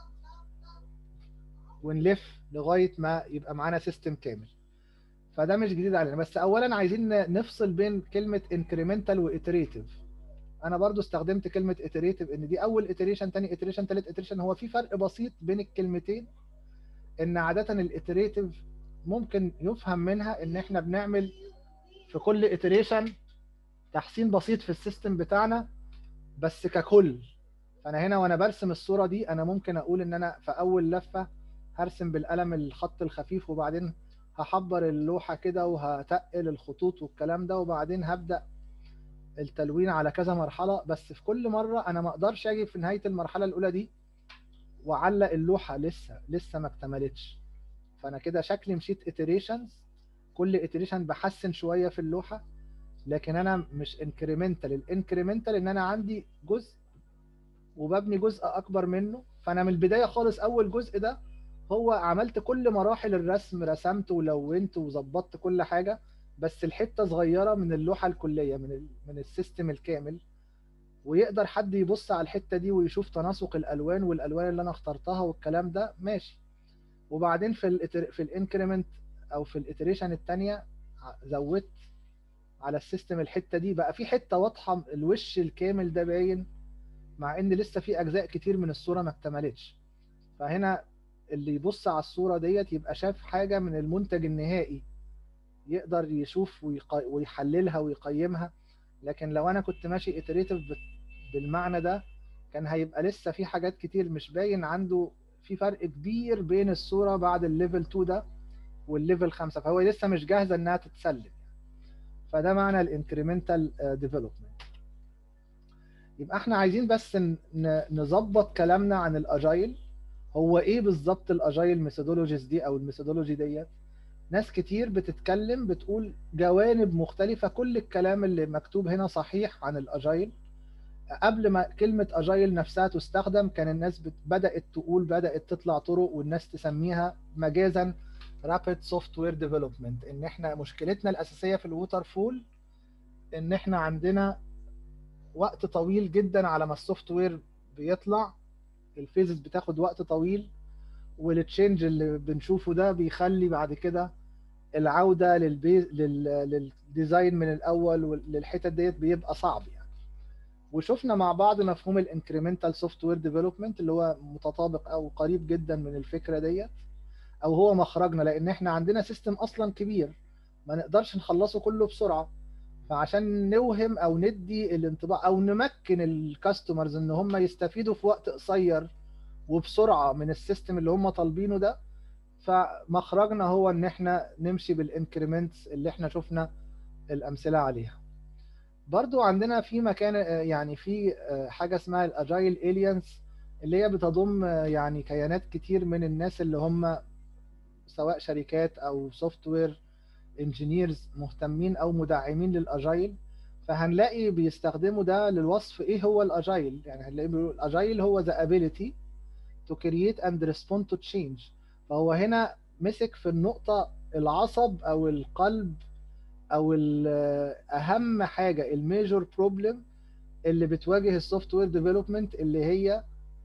ونلف لغايه ما يبقى معانا سيستم كامل فده مش جديد علينا بس اولا عايزين نفصل بين كلمه انكريمنتال واتريتيف انا برضو استخدمت كلمه اتريتيف ان دي اول اتريشن تاني اتريشن تالت اتريشن هو في فرق بسيط بين الكلمتين ان عاده الاتريتيف ممكن يفهم منها ان احنا بنعمل في كل اتريشن تحسين بسيط في السيستم بتاعنا بس ككل فانا هنا وانا برسم الصوره دي انا ممكن اقول ان انا في اول لفه هرسم بالقلم الخط الخفيف وبعدين هحبر اللوحه كده وهتقل الخطوط والكلام ده وبعدين هبدا التلوين على كذا مرحله بس في كل مره انا ما اقدرش اجي في نهايه المرحله الاولى دي واعلق اللوحه لسه لسه ما اكتملتش فانا كده شكلي مشيت اتريشنز كل اتريشن بحسن شويه في اللوحه لكن انا مش انكريمنتال الانكريمنتال ان انا عندي جزء وببني جزء اكبر منه فانا من البدايه خالص اول جزء ده هو عملت كل مراحل الرسم رسمت ولونت وظبطت كل حاجه بس الحته صغيره من اللوحه الكليه من ال من السيستم الكامل ويقدر حد يبص على الحته دي ويشوف تناسق الالوان والالوان اللي انا اخترتها والكلام ده ماشي وبعدين في ال في الانكريمنت او في الاتريشن الثانيه زودت على السيستم الحته دي بقى في حته واضحه الوش الكامل ده باين مع ان لسه في اجزاء كتير من الصوره ما اكتملتش فهنا اللي يبص على الصوره ديت يبقى شاف حاجه من المنتج النهائي يقدر يشوف ويحللها ويقيمها لكن لو انا كنت ماشي iterative بالمعنى ده كان هيبقى لسه في حاجات كتير مش باين عنده في فرق كبير بين الصوره بعد الليفل 2 ده والليفل 5 فهو لسه مش جاهزه انها تتسلم فده معنى الانكريمنتال ديفلوبمنت يبقى احنا عايزين بس نظبط كلامنا عن الاجايل هو ايه بالظبط الاجايل ميثودولوجيز دي او الميثودولوجي ديت ناس كتير بتتكلم بتقول جوانب مختلفة كل الكلام اللي مكتوب هنا صحيح عن الاجايل قبل ما كلمة اجايل نفسها تستخدم كان الناس بدأت تقول بدأت تطلع طرق والناس تسميها مجازا رابid سوفت وير ديفلوبمنت ان احنا مشكلتنا الاساسيه في الووتر فول ان احنا عندنا وقت طويل جدا على ما السوفت وير بيطلع الفيزز بتاخد وقت طويل والتشينج اللي بنشوفه ده بيخلي بعد كده العوده للبي... لل... للديزاين من الاول للحتت ديت بيبقى صعب يعني وشفنا مع بعض مفهوم الانكريمنتال سوفت وير ديفلوبمنت اللي هو متطابق او قريب جدا من الفكره ديت او هو مخرجنا لان احنا عندنا سيستم اصلا كبير ما نقدرش نخلصه كله بسرعه فعشان نوهم او ندي الانطباع او نمكن الكاستمرز ان هم يستفيدوا في وقت قصير وبسرعه من السيستم اللي هم طالبينه ده فمخرجنا هو ان احنا نمشي بالانكريمنتس اللي احنا شفنا الامثله عليها برضو عندنا في مكان يعني في حاجه اسمها الاجايل الينس اللي هي بتضم يعني كيانات كتير من الناس اللي هم سواء شركات او سوفت وير انجينيرز مهتمين او مدعمين للاجايل فهنلاقي بيستخدموا ده للوصف ايه هو الاجايل يعني هنلاقي بيقولوا الاجايل هو the ability to create and respond to change فهو هنا مسك في النقطة العصب او القلب او اهم حاجة الميجور بروبلم اللي بتواجه السوفت وير ديفلوبمنت اللي هي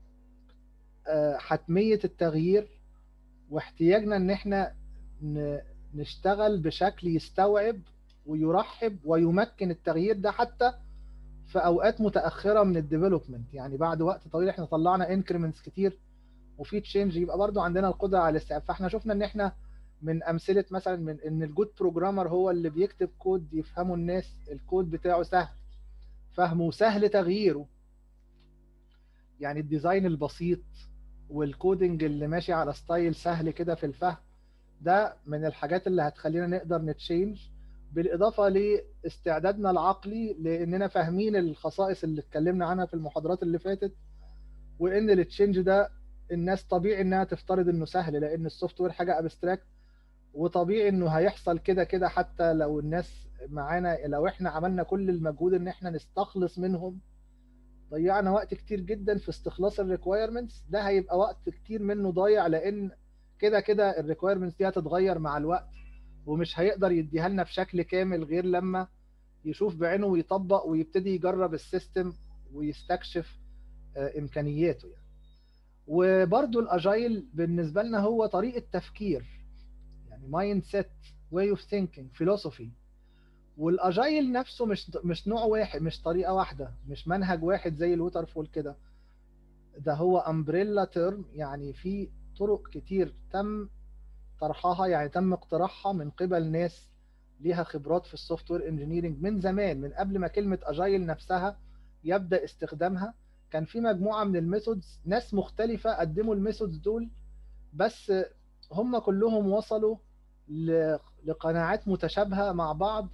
حتمية التغيير واحتياجنا ان احنا نشتغل بشكل يستوعب ويرحب ويمكن التغيير ده حتى في اوقات متاخره من الديفلوبمنت يعني بعد وقت طويل احنا طلعنا انكريمنتس كتير وفي تشينج يبقى برضو عندنا القدره على الاستيعاب فاحنا شفنا ان احنا من امثله مثلا من ان الجود بروجرامر هو اللي بيكتب كود يفهمه الناس الكود بتاعه سهل فهمه سهل تغييره يعني الديزاين البسيط والكودنج اللي ماشي على ستايل سهل كده في الفهم ده من الحاجات اللي هتخلينا نقدر نتشينج بالاضافه لاستعدادنا العقلي لاننا فاهمين الخصائص اللي اتكلمنا عنها في المحاضرات اللي فاتت وان التشينج ده الناس طبيعي انها تفترض انه سهل لان السوفت وير حاجه ابستراكت وطبيعي انه هيحصل كده كده حتى لو الناس معانا لو احنا عملنا كل المجهود ان احنا نستخلص منهم ضيعنا وقت كتير جدا في استخلاص الريكويرمنتس ده هيبقى وقت كتير منه ضايع لان كده كده الريكويرمنتس دي هتتغير مع الوقت ومش هيقدر يديها لنا بشكل كامل غير لما يشوف بعينه ويطبق ويبتدي يجرب السيستم ويستكشف امكانياته يعني وبرده الاجايل بالنسبه لنا هو طريقه تفكير يعني مايند سيت واي اوف ثينكينج فيلوسوفي والاجايل نفسه مش مش نوع واحد مش طريقه واحده مش منهج واحد زي الووتر فول كده ده هو امبريلا تيرم يعني في طرق كتير تم طرحها يعني تم اقتراحها من قبل ناس ليها خبرات في السوفت وير انجينيرنج من زمان من قبل ما كلمه اجايل نفسها يبدا استخدامها كان في مجموعه من الميثودز ناس مختلفه قدموا الميثودز دول بس هم كلهم وصلوا لقناعات متشابهه مع بعض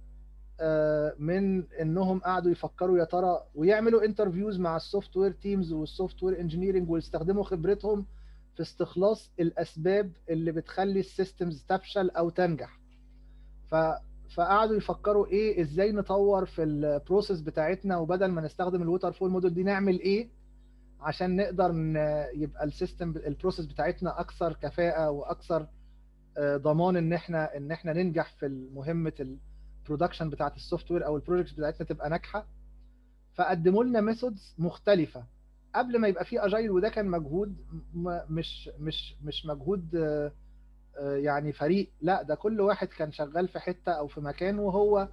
من انهم قعدوا يفكروا يا ترى ويعملوا انترفيوز مع السوفت وير تيمز والسوفت وير انجينيرنج ويستخدموا خبرتهم في استخلاص الاسباب اللي بتخلي السيستمز تفشل او تنجح ف فقعدوا يفكروا ايه ازاي نطور في البروسيس بتاعتنا وبدل ما نستخدم الووتر فول موديل دي نعمل ايه عشان نقدر يبقى السيستم البروسيس بتاعتنا اكثر كفاءه واكثر ضمان ان احنا ان احنا ننجح في مهمه البرودكشن بتاعت السوفت وير او البروجكت بتاعتنا تبقى ناجحه فقدموا لنا ميثودز مختلفه قبل ما يبقى في اجايل وده كان مجهود مش مش مش مجهود يعني فريق لا ده كل واحد كان شغال في حته او في مكان وهو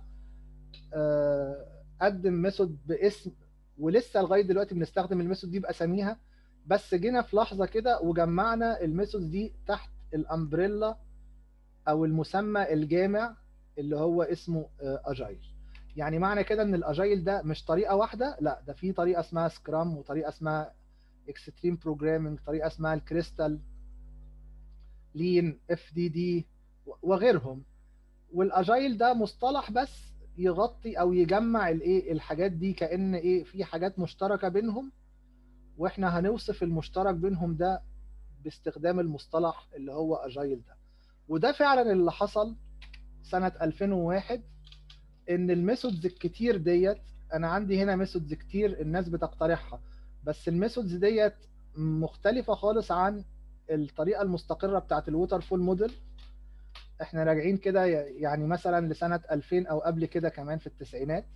قدم ميثود باسم ولسه لغايه دلوقتي بنستخدم الميثود دي باساميها بس جينا في لحظه كده وجمعنا الميثود دي تحت الامبريلا او المسمى الجامع اللي هو اسمه اجايل يعني معنى كده ان الاجايل ده مش طريقه واحده لا ده في طريقه اسمها سكرام وطريقه اسمها اكستريم بروجرامينج طريقه اسمها الكريستال لين اف دي دي وغيرهم والاجايل ده مصطلح بس يغطي او يجمع الايه الحاجات دي كان ايه في حاجات مشتركه بينهم واحنا هنوصف المشترك بينهم ده باستخدام المصطلح اللي هو اجايل ده وده فعلا اللي حصل سنه 2001 ان الميثودز الكتير ديت انا عندي هنا ميثودز كتير الناس بتقترحها بس الميثودز ديت مختلفه خالص عن الطريقه المستقره بتاعت الووتر فول موديل احنا راجعين كده يعني مثلا لسنه 2000 او قبل كده كمان في التسعينات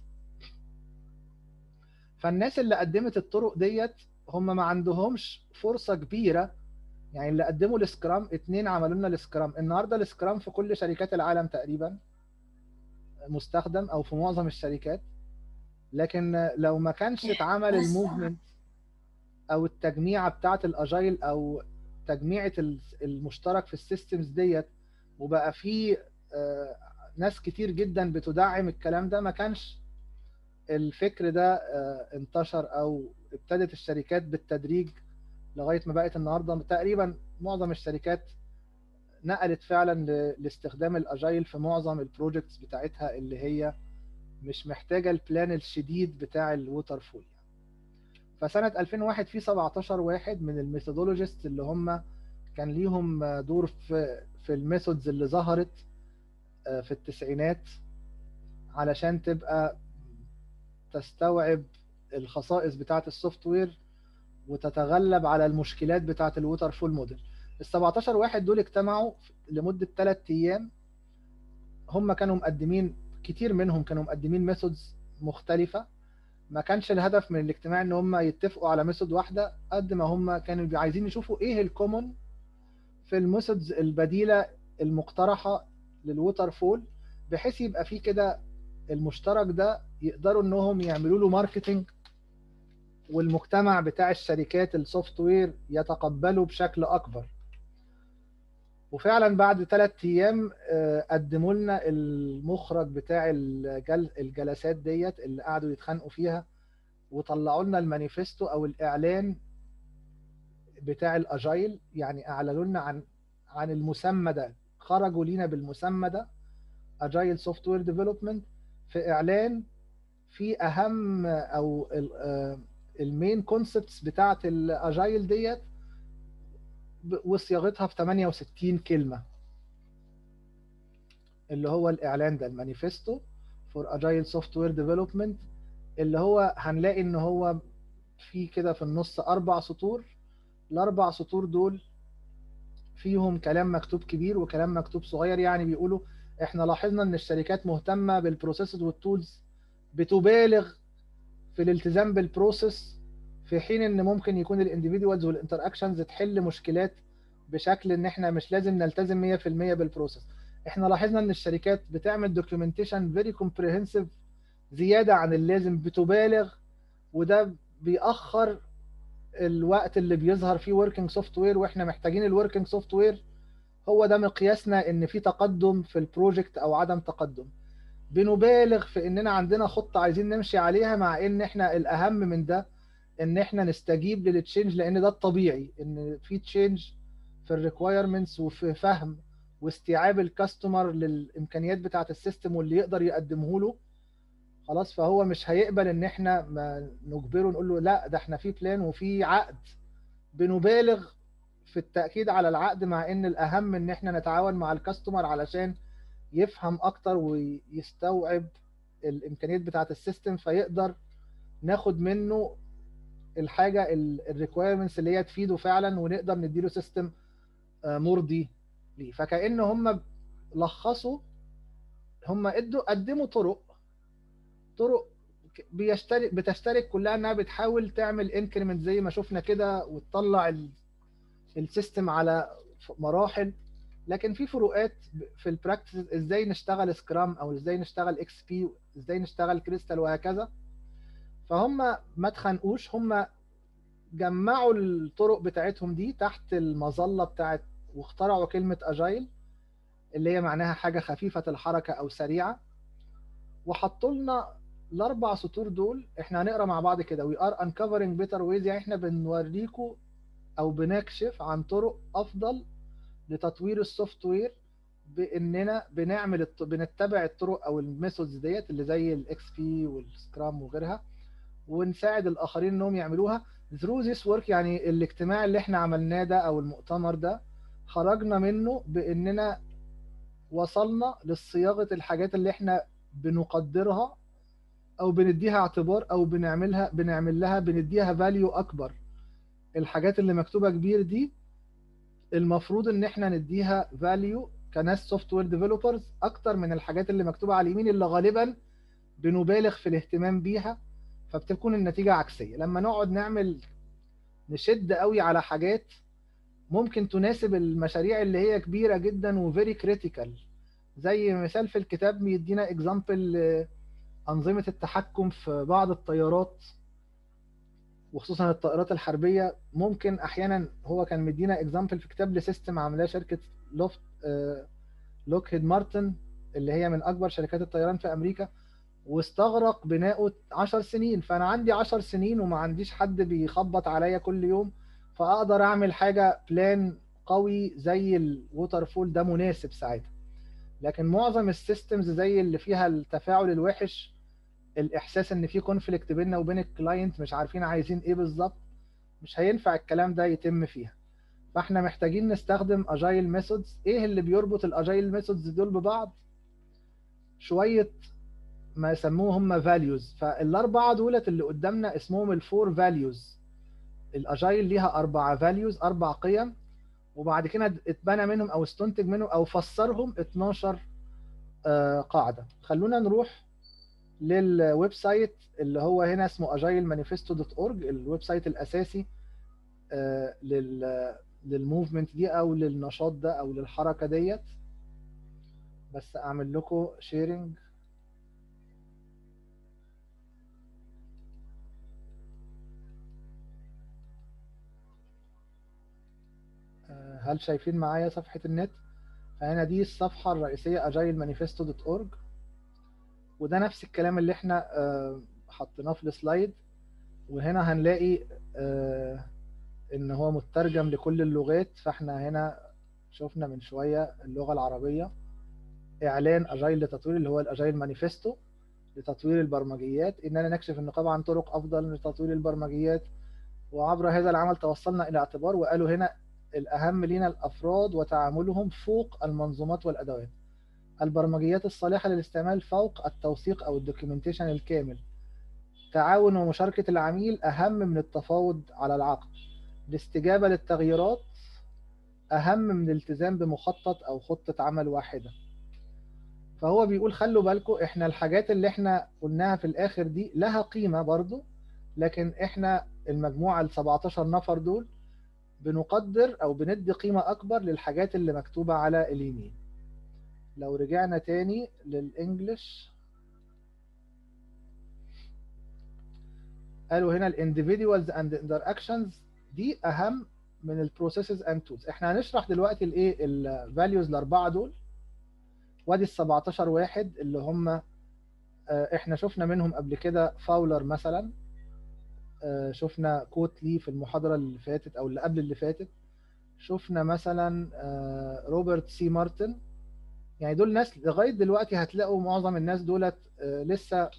فالناس اللي قدمت الطرق ديت هم ما عندهمش فرصه كبيره يعني اللي قدموا السكرام اتنين عملوا لنا السكرام النهارده السكرام في كل شركات العالم تقريبا مستخدم او في معظم الشركات لكن لو ما كانش اتعمل الموفمنت او التجميعه بتاعه الاجايل او تجميعه المشترك في السيستمز ديت وبقى في ناس كتير جدا بتدعم الكلام ده ما كانش الفكر ده انتشر او ابتدت الشركات بالتدريج لغايه ما بقت النهارده تقريبا معظم الشركات نقلت فعلا لاستخدام الاجايل في معظم البروجكتس بتاعتها اللي هي مش محتاجه البلان الشديد بتاع الووتر فول يعني. فسنه 2001 في 17 واحد من الميثودولوجيست اللي هم كان ليهم دور في في الميثودز اللي ظهرت في التسعينات علشان تبقى تستوعب الخصائص بتاعه السوفت وير وتتغلب على المشكلات بتاعه الووتر فول موديل ال 17 واحد دول اجتمعوا لمده 3 ايام هم كانوا مقدمين كتير منهم كانوا مقدمين ميثودز مختلفه ما كانش الهدف من الاجتماع ان هم يتفقوا على ميثود واحده قد ما هم كانوا عايزين يشوفوا ايه الكومون في الميثودز البديله المقترحه للووتر فول بحيث يبقى في كده المشترك ده يقدروا انهم يعملوا له ماركتنج والمجتمع بتاع الشركات السوفت وير يتقبله بشكل اكبر وفعلا بعد ثلاث ايام قدموا لنا المخرج بتاع الجل الجلسات ديت اللي قعدوا يتخانقوا فيها وطلعوا لنا المانيفستو او الاعلان بتاع الاجايل يعني اعلنوا لنا عن عن المسمى ده خرجوا لينا بالمسمى ده اجايل سوفت وير ديفلوبمنت في اعلان في اهم او المين كونسبتس بتاعه الاجايل ديت وصياغتها في 68 كلمه اللي هو الاعلان ده المانيفستو فور اجايل سوفت وير ديفلوبمنت اللي هو هنلاقي ان هو في كده في النص اربع سطور الاربع سطور دول فيهم كلام مكتوب كبير وكلام مكتوب صغير يعني بيقولوا احنا لاحظنا ان الشركات مهتمه بالبروسيسز والتولز بتبالغ في الالتزام بالبروسيس في حين ان ممكن يكون الانديفيدوالز والانتر اكشنز تحل مشكلات بشكل ان احنا مش لازم نلتزم 100% بالبروسيس احنا لاحظنا ان الشركات بتعمل دوكيومنتيشن فيري كومبريهنسيف زياده عن اللازم بتبالغ وده بيأخر الوقت اللي بيظهر فيه وركينج سوفت وير واحنا محتاجين الوركينج سوفت وير هو ده مقياسنا ان في تقدم في البروجكت او عدم تقدم بنبالغ في اننا عندنا خطه عايزين نمشي عليها مع ان احنا الاهم من ده ان احنا نستجيب للتشينج لان ده الطبيعي ان في تشينج في الريكوايرمنتس وفي فهم واستيعاب الكاستمر للامكانيات بتاعه السيستم واللي يقدر يقدمه له خلاص فهو مش هيقبل ان احنا ما نجبره نقول له لا ده احنا في بلان وفي عقد بنبالغ في التاكيد على العقد مع ان الاهم ان احنا نتعاون مع الكاستمر علشان يفهم اكتر ويستوعب الامكانيات بتاعه السيستم فيقدر ناخد منه الحاجه الريكويرمنتس اللي هي تفيده فعلا ونقدر نديله سيستم مرضي ليه فكأن هم لخصوا هم ادوا قدموا طرق طرق بيشترك بتشترك كلها انها بتحاول تعمل انكريمنت زي ما شفنا كده وتطلع السيستم على مراحل لكن في فروقات في البراكتس ازاي نشتغل سكرام او ازاي نشتغل اكس بي ازاي نشتغل كريستال وهكذا فهم ما اتخانقوش هم جمعوا الطرق بتاعتهم دي تحت المظله بتاعت واخترعوا كلمه اجايل اللي هي معناها حاجه خفيفه الحركه او سريعه وحطوا لنا الاربع سطور دول احنا هنقرا مع بعض كده وي ار uncovering better ways يعني احنا بنوريكم او بنكشف عن طرق افضل لتطوير السوفت وير باننا بنعمل الط... بنتبع الطرق او الميثودز ديت اللي زي الاكس بي والسكرام وغيرها ونساعد الاخرين انهم يعملوها through this work يعني الاجتماع اللي احنا عملناه ده او المؤتمر ده خرجنا منه باننا وصلنا لصياغه الحاجات اللي احنا بنقدرها او بنديها اعتبار او بنعملها بنعمل لها بنديها فاليو اكبر الحاجات اللي مكتوبه كبير دي المفروض ان احنا نديها فاليو كناس سوفت وير ديفلوبرز اكتر من الحاجات اللي مكتوبه على اليمين اللي غالبا بنبالغ في الاهتمام بيها فبتكون النتيجه عكسيه لما نقعد نعمل نشد قوي على حاجات ممكن تناسب المشاريع اللي هي كبيره جدا وفيري كريتيكال زي مثال في الكتاب بيدينا اكزامبل انظمه التحكم في بعض الطيارات وخصوصا الطائرات الحربيه ممكن احيانا هو كان مدينا اكزامبل في كتاب لسيستم عاملاه شركه لوفت لوكهيد مارتن اللي هي من اكبر شركات الطيران في امريكا واستغرق بناؤه 10 سنين فانا عندي 10 سنين وما عنديش حد بيخبط عليا كل يوم فاقدر اعمل حاجه بلان قوي زي الووتر فول ده مناسب ساعتها لكن معظم السيستمز زي اللي فيها التفاعل الوحش الاحساس ان في كونفليكت بيننا وبين الكلاينت مش عارفين عايزين ايه بالظبط مش هينفع الكلام ده يتم فيها فاحنا محتاجين نستخدم اجايل ميثودز ايه اللي بيربط الاجايل ميثودز دول ببعض شويه ما يسموه هم فاليوز فالاربعه دولت اللي قدامنا اسمهم الفور فاليوز الاجايل ليها اربعه فاليوز اربع قيم وبعد كده اتبنى منهم او استنتج منهم او فسرهم 12 قاعده خلونا نروح للويب سايت اللي هو هنا اسمه agilemanifesto.org الويب سايت الاساسي لل للموفمنت دي او للنشاط ده او للحركه ديت بس اعمل لكم شيرنج هل شايفين معايا صفحة النت فهنا دي الصفحة الرئيسية agilemanifesto.org وده نفس الكلام اللي احنا حطيناه في السلايد وهنا هنلاقي ان هو مترجم لكل اللغات فاحنا هنا شفنا من شوية اللغة العربية اعلان اجايل لتطوير اللي هو الاجايل مانيفستو لتطوير البرمجيات اننا نكشف النقابة عن طرق افضل لتطوير البرمجيات وعبر هذا العمل توصلنا الى اعتبار وقالوا هنا الأهم لنا الأفراد وتعاملهم فوق المنظومات والأدوات البرمجيات الصالحة للاستعمال فوق التوثيق أو الدوكيومنتيشن الكامل تعاون ومشاركة العميل أهم من التفاوض على العقد الاستجابة للتغييرات أهم من الالتزام بمخطط أو خطة عمل واحدة فهو بيقول خلوا بالكم احنا الحاجات اللي احنا قلناها في الآخر دي لها قيمة برضو لكن احنا المجموعة ال 17 نفر دول بنقدر او بندي قيمة اكبر للحاجات اللي مكتوبة على اليمين لو رجعنا تاني للانجليش قالوا هنا الانديفيدوالز اند انتراكشنز دي اهم من البروسيسز اند تولز احنا هنشرح دلوقتي الايه الفاليوز الاربعه دول وادي ال 17 واحد اللي هم احنا شفنا منهم قبل كده فاولر مثلا شفنا كوت لي في المحاضرة اللي فاتت أو اللي قبل اللي فاتت شفنا مثلا روبرت سي مارتن يعني دول ناس لغاية دلوقتي هتلاقوا معظم الناس دولت لسه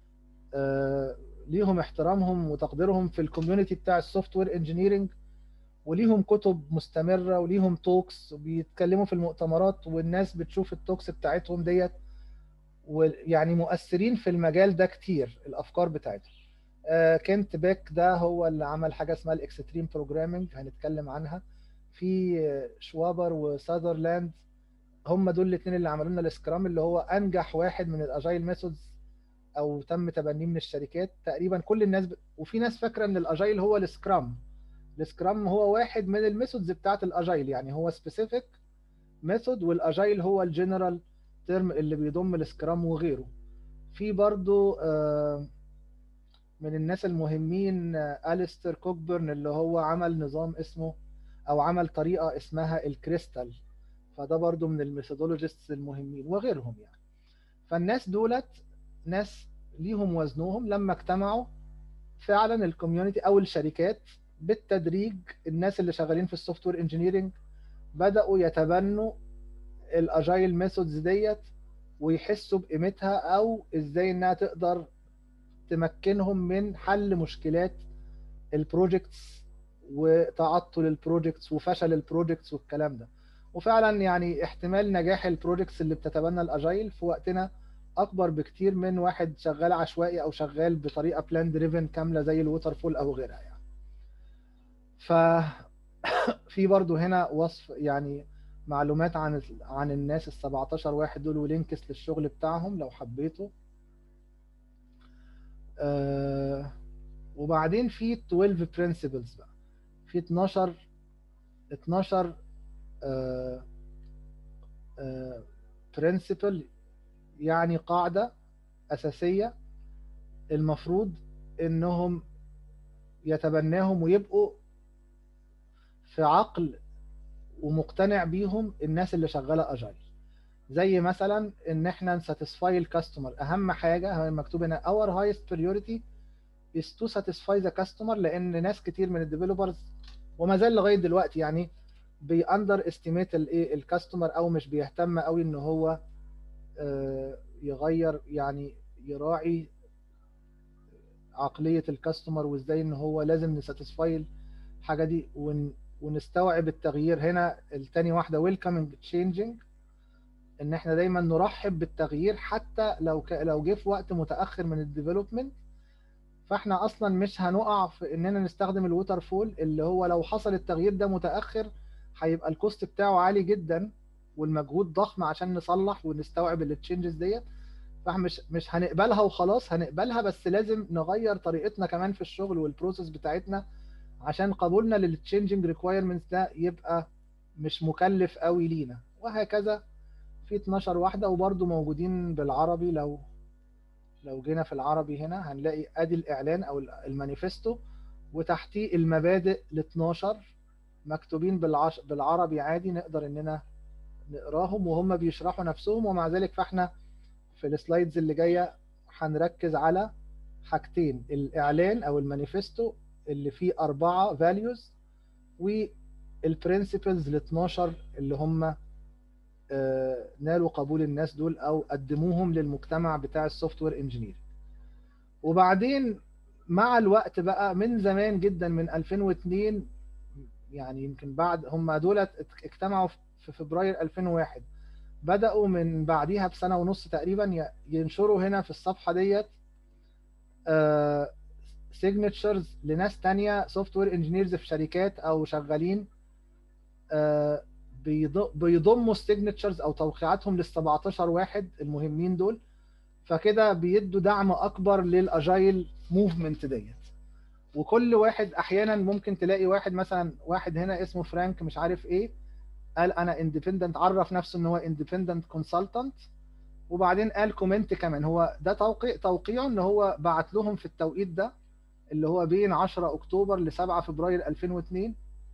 ليهم احترامهم وتقديرهم في الكوميونتي بتاع السوفت وير انجينيرنج وليهم كتب مستمرة وليهم توكس وبيتكلموا في المؤتمرات والناس بتشوف التوكس بتاعتهم ديت ويعني مؤثرين في المجال ده كتير الأفكار بتاعتهم كنت باك ده هو اللي عمل حاجه اسمها الاكستريم بروجرامنج هنتكلم عنها في شوابر وساذرلاند هم دول الاثنين اللي عملوا لنا السكرام اللي هو انجح واحد من الاجايل ميثودز او تم تبنيه من الشركات تقريبا كل الناس ب... وفي ناس فاكره ان الاجايل هو السكرام السكرام هو واحد من الميثودز بتاعه الاجايل يعني هو سبيسيفيك ميثود والاجايل هو الجنرال ترم اللي بيضم السكرام وغيره في برضو آه من الناس المهمين أليستر كوكبرن اللي هو عمل نظام اسمه أو عمل طريقة اسمها الكريستال فده برضو من الميثودولوجيستس المهمين وغيرهم يعني فالناس دولت ناس ليهم وزنهم لما اجتمعوا فعلا الكوميونتي او الشركات بالتدريج الناس اللي شغالين في السوفت وير انجينيرنج بداوا يتبنوا الاجايل ميثودز ديت ويحسوا بقيمتها او ازاي انها تقدر تمكنهم من حل مشكلات البروجكتس وتعطل البروجكتس وفشل البروجكتس والكلام ده وفعلا يعني احتمال نجاح البروجكتس اللي بتتبنى الاجايل في وقتنا اكبر بكتير من واحد شغال عشوائي او شغال بطريقه بلان دريفن كامله زي الووتر فول او غيرها يعني ف في برضو هنا وصف يعني معلومات عن عن الناس ال 17 واحد دول ولينكس للشغل بتاعهم لو حبيتوا آه وبعدين في 12 برنسبلز بقى في 12 12 آه آه برنسبل يعني قاعدة أساسية المفروض إنهم يتبناهم ويبقوا في عقل ومقتنع بيهم الناس اللي شغالة أجايل زي مثلا إن إحنا نساتسفاي الكاستمر أهم حاجة مكتوب هنا our highest priority is to satisfy the customer لأن ناس كتير من الديفلوبرز وما زال لغاية دلوقتي يعني بيأندر استيميت الايه الكاستمر او مش بيهتم قوي ان هو يغير يعني يراعي عقلية الكاستمر وازاي ان هو لازم نساتسفاي الحاجة دي ون ونستوعب التغيير هنا التاني واحدة ويلكمنج تشينجينج ان احنا دايما نرحب بالتغيير حتى لو ك... لو جه في وقت متاخر من الديفلوبمنت فاحنا اصلا مش هنقع في اننا نستخدم الووتر فول اللي هو لو حصل التغيير ده متاخر هيبقى الكوست بتاعه عالي جدا والمجهود ضخم عشان نصلح ونستوعب التشينجز ديت فاحنا مش مش هنقبلها وخلاص هنقبلها بس لازم نغير طريقتنا كمان في الشغل والبروسيس بتاعتنا عشان قبولنا للتشينجنج ريكوايرمنتس ده يبقى مش مكلف قوي لينا وهكذا في 12 واحده وبرده موجودين بالعربي لو لو جينا في العربي هنا هنلاقي ادي الاعلان او المانيفستو وتحتيه المبادئ ال 12 مكتوبين بالعش... بالعربي عادي نقدر اننا نقراهم وهم بيشرحوا نفسهم ومع ذلك فاحنا في السلايدز اللي جايه هنركز على حاجتين الاعلان او المانيفستو اللي فيه اربعه فاليوز والبرنسبلز ال 12 اللي هم نالوا قبول الناس دول او قدموهم للمجتمع بتاع السوفت وير انجينير وبعدين مع الوقت بقى من زمان جدا من 2002 يعني يمكن بعد هم دول اجتمعوا في فبراير 2001 بدأوا من بعديها بسنة ونص تقريبا ينشروا هنا في الصفحة ديت سيجنتشرز لناس تانية سوفت وير انجينيرز في شركات او شغالين بيضموا السيجنتشرز او توقيعاتهم لل 17 واحد المهمين دول فكده بيدوا دعم اكبر للاجايل موفمنت ديت وكل واحد احيانا ممكن تلاقي واحد مثلا واحد هنا اسمه فرانك مش عارف ايه قال انا اندبندنت عرف نفسه ان هو اندبندنت كونسلتنت وبعدين قال كومنت كمان هو ده توقيع توقيعه ان هو بعت لهم في التوقيت ده اللي هو بين 10 اكتوبر ل 7 فبراير 2002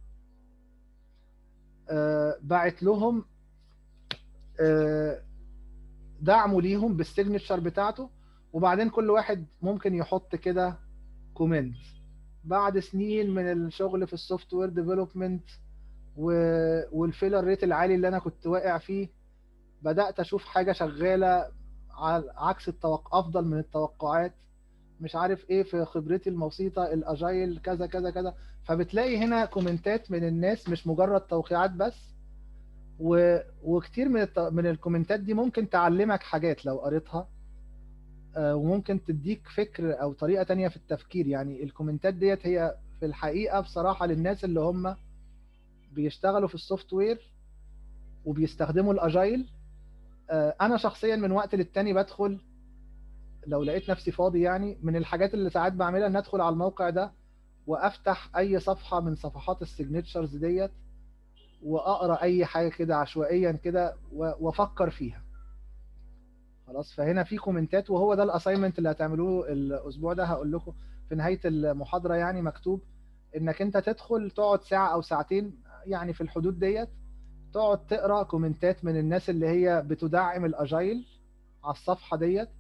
آه بعت لهم آه دعمه ليهم بالسيجنتشر بتاعته وبعدين كل واحد ممكن يحط كده كومنت بعد سنين من الشغل في السوفت وير ديفلوبمنت والفيلر ريت العالي اللي انا كنت واقع فيه بدات اشوف حاجه شغاله عكس التوقع افضل من التوقعات مش عارف ايه في خبرتي البسيطه الاجايل كذا كذا كذا فبتلاقي هنا كومنتات من الناس مش مجرد توقيعات بس و... وكتير من الت... من الكومنتات دي ممكن تعلمك حاجات لو قريتها وممكن تديك فكر او طريقه تانية في التفكير يعني الكومنتات ديت هي في الحقيقه بصراحه للناس اللي هم بيشتغلوا في السوفت وير وبيستخدموا الاجايل انا شخصيا من وقت للتاني بدخل لو لقيت نفسي فاضي يعني من الحاجات اللي ساعات بعملها ان ادخل على الموقع ده وافتح اي صفحه من صفحات السيجنتشرز ديت واقرا اي حاجه كده عشوائيا كده وافكر فيها خلاص فهنا في كومنتات وهو ده الاساينمنت اللي هتعملوه الاسبوع ده هقول لكم في نهايه المحاضره يعني مكتوب انك انت تدخل تقعد ساعه او ساعتين يعني في الحدود ديت تقعد تقرا كومنتات من الناس اللي هي بتدعم الاجايل على الصفحه ديت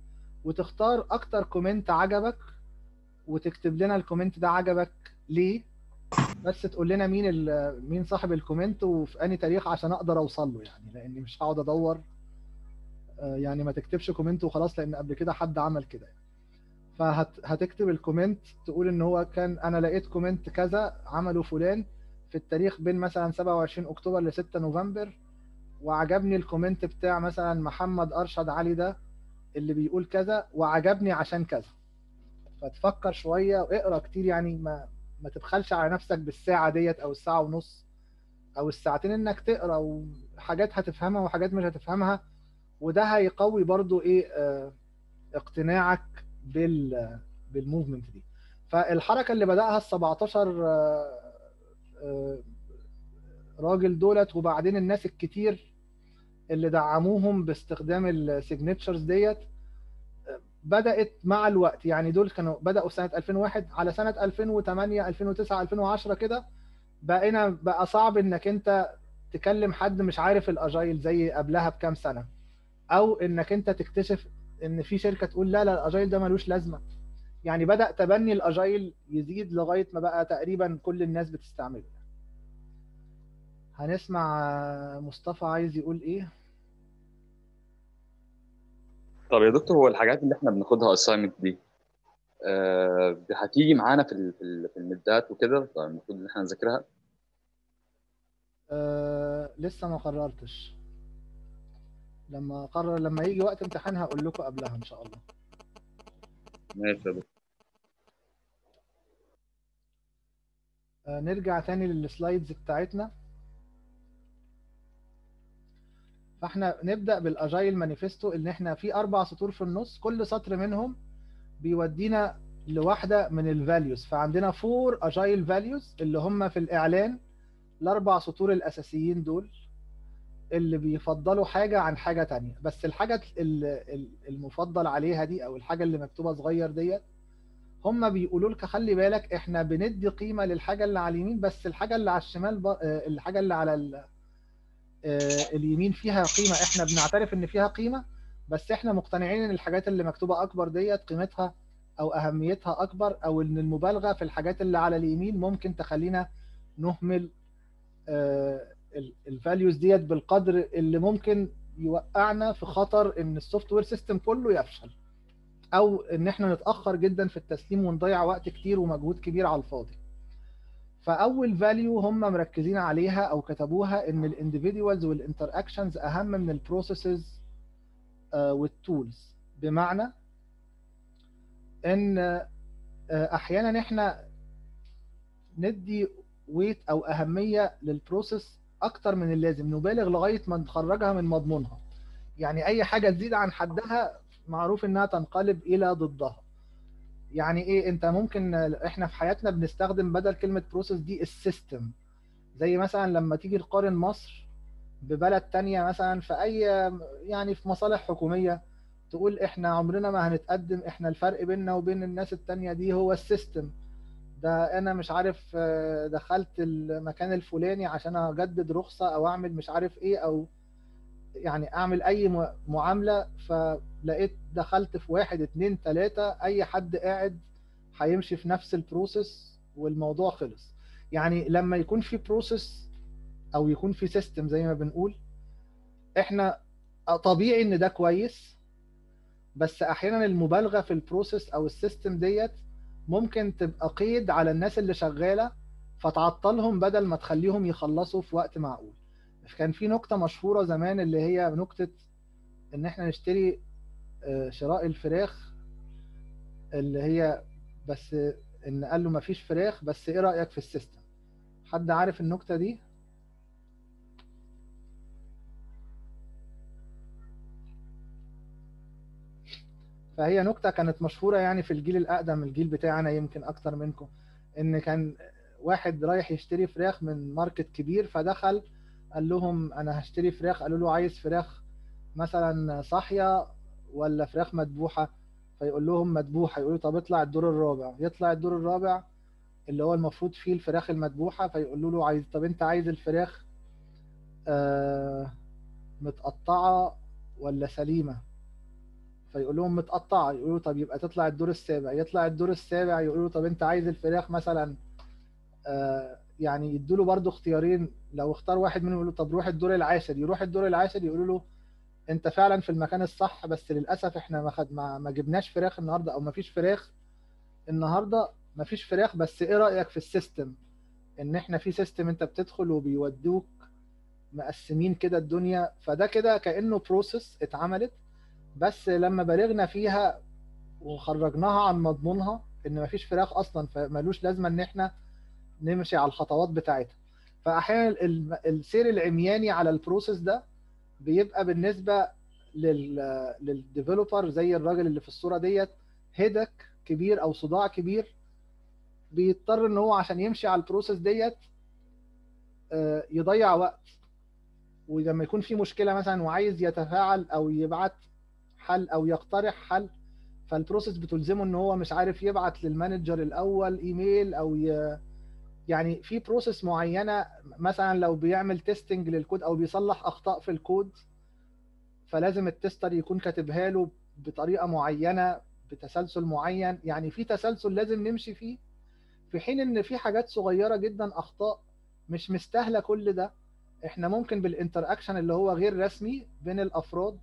وتختار اكتر كومنت عجبك وتكتب لنا الكومنت ده عجبك ليه بس تقول لنا مين ال- مين صاحب الكومنت وفي انهي تاريخ عشان اقدر اوصل له يعني لاني مش هقعد ادور آه، يعني ما تكتبش كومنت وخلاص لان قبل كده حد عمل كده فهتكتب الكومنت تقول ان هو كان انا لقيت كومنت كذا عمله فلان في التاريخ بين مثلا 27 اكتوبر ل 6 نوفمبر وعجبني الكومنت بتاع مثلا محمد ارشد علي ده اللي بيقول كذا وعجبني عشان كذا فتفكر شويه واقرا كتير يعني ما ما تبخلش على نفسك بالساعه ديت او الساعه ونص او الساعتين انك تقرا وحاجات هتفهمها وحاجات مش هتفهمها وده هيقوي برضو ايه آه، اقتناعك بال بالموفمنت دي فالحركه اللي بداها ال 17 آه، آه، راجل دولت وبعدين الناس الكتير اللي دعموهم باستخدام السيجنتشرز ديت بدات مع الوقت يعني دول كانوا بداوا سنه 2001 على سنه 2008 2009 2010 كده بقينا بقى صعب انك انت تكلم حد مش عارف الاجايل زي قبلها بكام سنه او انك انت تكتشف ان في شركه تقول لا لا الاجايل ده ملوش لازمه يعني بدا تبني الاجايل يزيد لغايه ما بقى تقريبا كل الناس بتستعمله هنسمع آه، مصطفى عايز يقول ايه
طب يا دكتور هو الحاجات اللي احنا بناخدها اساينمنت دي آه، هتيجي معانا في ال- في ال- في المدات وكده طيب المفروض ان احنا نذاكرها
آه لسه ما قررتش لما اقرر لما يجي وقت امتحان هقول لكم قبلها ان شاء الله
ماشي يا دكتور
آه نرجع تاني للسلايدز بتاعتنا فاحنا نبدا بالاجايل مانيفستو ان احنا في اربع سطور في النص كل سطر منهم بيودينا لواحده من الفاليوز فعندنا فور اجايل فاليوز اللي هم في الاعلان الاربع سطور الاساسيين دول اللي بيفضلوا حاجه عن حاجه تانية بس الحاجه ال- ال- المفضل عليها دي او الحاجه اللي مكتوبه صغير ديت هم بيقولوا لك خلي بالك احنا بندي قيمه للحاجه اللي على اليمين بس الحاجه اللي على الشمال ب... آه، الحاجه اللي على ال... آه، اليمين فيها قيمه احنا بنعترف ان فيها قيمه بس احنا مقتنعين ان الحاجات اللي مكتوبه اكبر ديت قيمتها او اهميتها اكبر او ان المبالغه في الحاجات اللي على اليمين ممكن تخلينا نهمل الفاليوز ديت بالقدر اللي ممكن يوقعنا في خطر ان السوفت وير سيستم كله يفشل او ان احنا نتاخر جدا في التسليم ونضيع وقت كتير ومجهود كبير على الفاضي فاول فاليو هم مركزين عليها او كتبوها ان الانديفيدوالز والانتر اكشنز اهم من البروسيسز والتولز بمعنى ان آه، احيانا احنا ندي ويت او اهميه للبروسيس اكتر من اللازم نبالغ لغايه ما نخرجها من مضمونها يعني اي حاجه تزيد عن حدها معروف انها تنقلب الى ضدها يعني ايه انت ممكن احنا في حياتنا بنستخدم بدل كلمه بروسيس دي السيستم زي مثلا لما تيجي تقارن مصر ببلد تانية مثلا في اي يعني في مصالح حكوميه تقول احنا عمرنا ما هنتقدم احنا الفرق بيننا وبين الناس التانية دي هو السيستم ده انا مش عارف آه، دخلت المكان الفلاني عشان اجدد رخصة او اعمل مش عارف ايه او يعني اعمل اي م- معاملة فلقيت دخلت في واحد اتنين تلاتة اي حد قاعد هيمشي في نفس البروسيس والموضوع خلص يعني لما يكون في بروسيس او يكون في سيستم زي ما بنقول احنا طبيعي ان ده كويس بس احيانا المبالغه في البروسيس او السيستم ديت ممكن تبقى قيد على الناس اللي شغاله فتعطلهم بدل ما تخليهم يخلصوا في وقت معقول كان في نكته مشهوره زمان اللي هي نكته ان احنا نشتري آه، شراء الفراخ اللي هي بس ان قال له مفيش فراخ بس ايه رايك في السيستم حد عارف النكته دي فهي نكته كانت مشهوره يعني في الجيل الاقدم الجيل بتاعنا يمكن اكتر منكم ان كان واحد رايح يشتري فراخ من ماركت كبير فدخل قال لهم انا هشتري فراخ قالوا له عايز فراخ مثلا صاحيه ولا فراخ مذبوحه فيقول لهم مذبوحه يقولوا طب اطلع الدور الرابع يطلع الدور الرابع اللي هو المفروض فيه الفراخ المذبوحه فيقولوا له عايز طب انت عايز الفراخ آه متقطعه ولا سليمه فيقول لهم متقطعه يقولوا طب يبقى تطلع الدور السابع يطلع الدور السابع يقولوا طب انت عايز الفراخ مثلا آه يعني يدوا له برضه اختيارين لو اختار واحد منهم يقولوا طب روح الدور العاشر يروح الدور العاشر يقولوا له انت فعلا في المكان الصح بس للاسف احنا ما خد ما, ما جبناش فراخ النهارده او ما فيش فراخ النهارده ما فيش فراخ بس ايه رايك في السيستم ان احنا في سيستم انت بتدخل وبيودوك مقسمين كده الدنيا فده كده كانه بروسيس اتعملت بس لما بالغنا فيها وخرجناها عن مضمونها ان مفيش فراخ اصلا فمالوش لازمه ان احنا نمشي على الخطوات بتاعتها فاحيانا السير العمياني على البروسيس ده بيبقى بالنسبه لل للديفلوبر زي الراجل اللي في الصوره ديت هيدك كبير او صداع كبير بيضطر ان هو عشان يمشي على البروسيس ديت يضيع وقت ولما يكون في مشكله مثلا وعايز يتفاعل او يبعت حل او يقترح حل فالبروسيس بتلزمه ان هو مش عارف يبعت للمانجر الاول ايميل او ي... يعني في بروسيس معينه مثلا لو بيعمل تيستنج للكود او بيصلح اخطاء في الكود فلازم التستر يكون كاتبها له بطريقه معينه بتسلسل معين يعني في تسلسل لازم نمشي فيه في حين ان في حاجات صغيره جدا اخطاء مش مستاهله كل ده احنا ممكن بالانتر اكشن اللي هو غير رسمي بين الافراد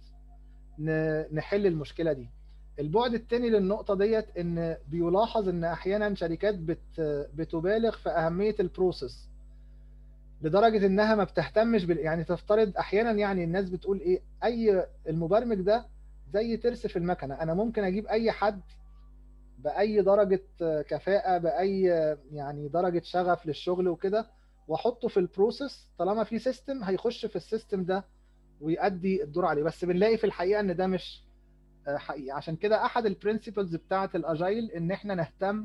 نحل المشكله دي البعد الثاني للنقطه ديت ان بيلاحظ ان احيانا شركات بت بتبالغ في اهميه البروسيس لدرجه انها ما بتهتمش بال يعني تفترض احيانا يعني الناس بتقول ايه اي المبرمج ده زي ترس في المكنه انا ممكن اجيب اي حد باي درجه كفاءه باي يعني درجه شغف للشغل وكده واحطه في البروسيس طالما في سيستم هيخش في السيستم ده ويؤدي الدور عليه بس بنلاقي في الحقيقه ان ده مش حقيقي عشان كده احد البرنسبلز بتاعه الاجايل ان احنا نهتم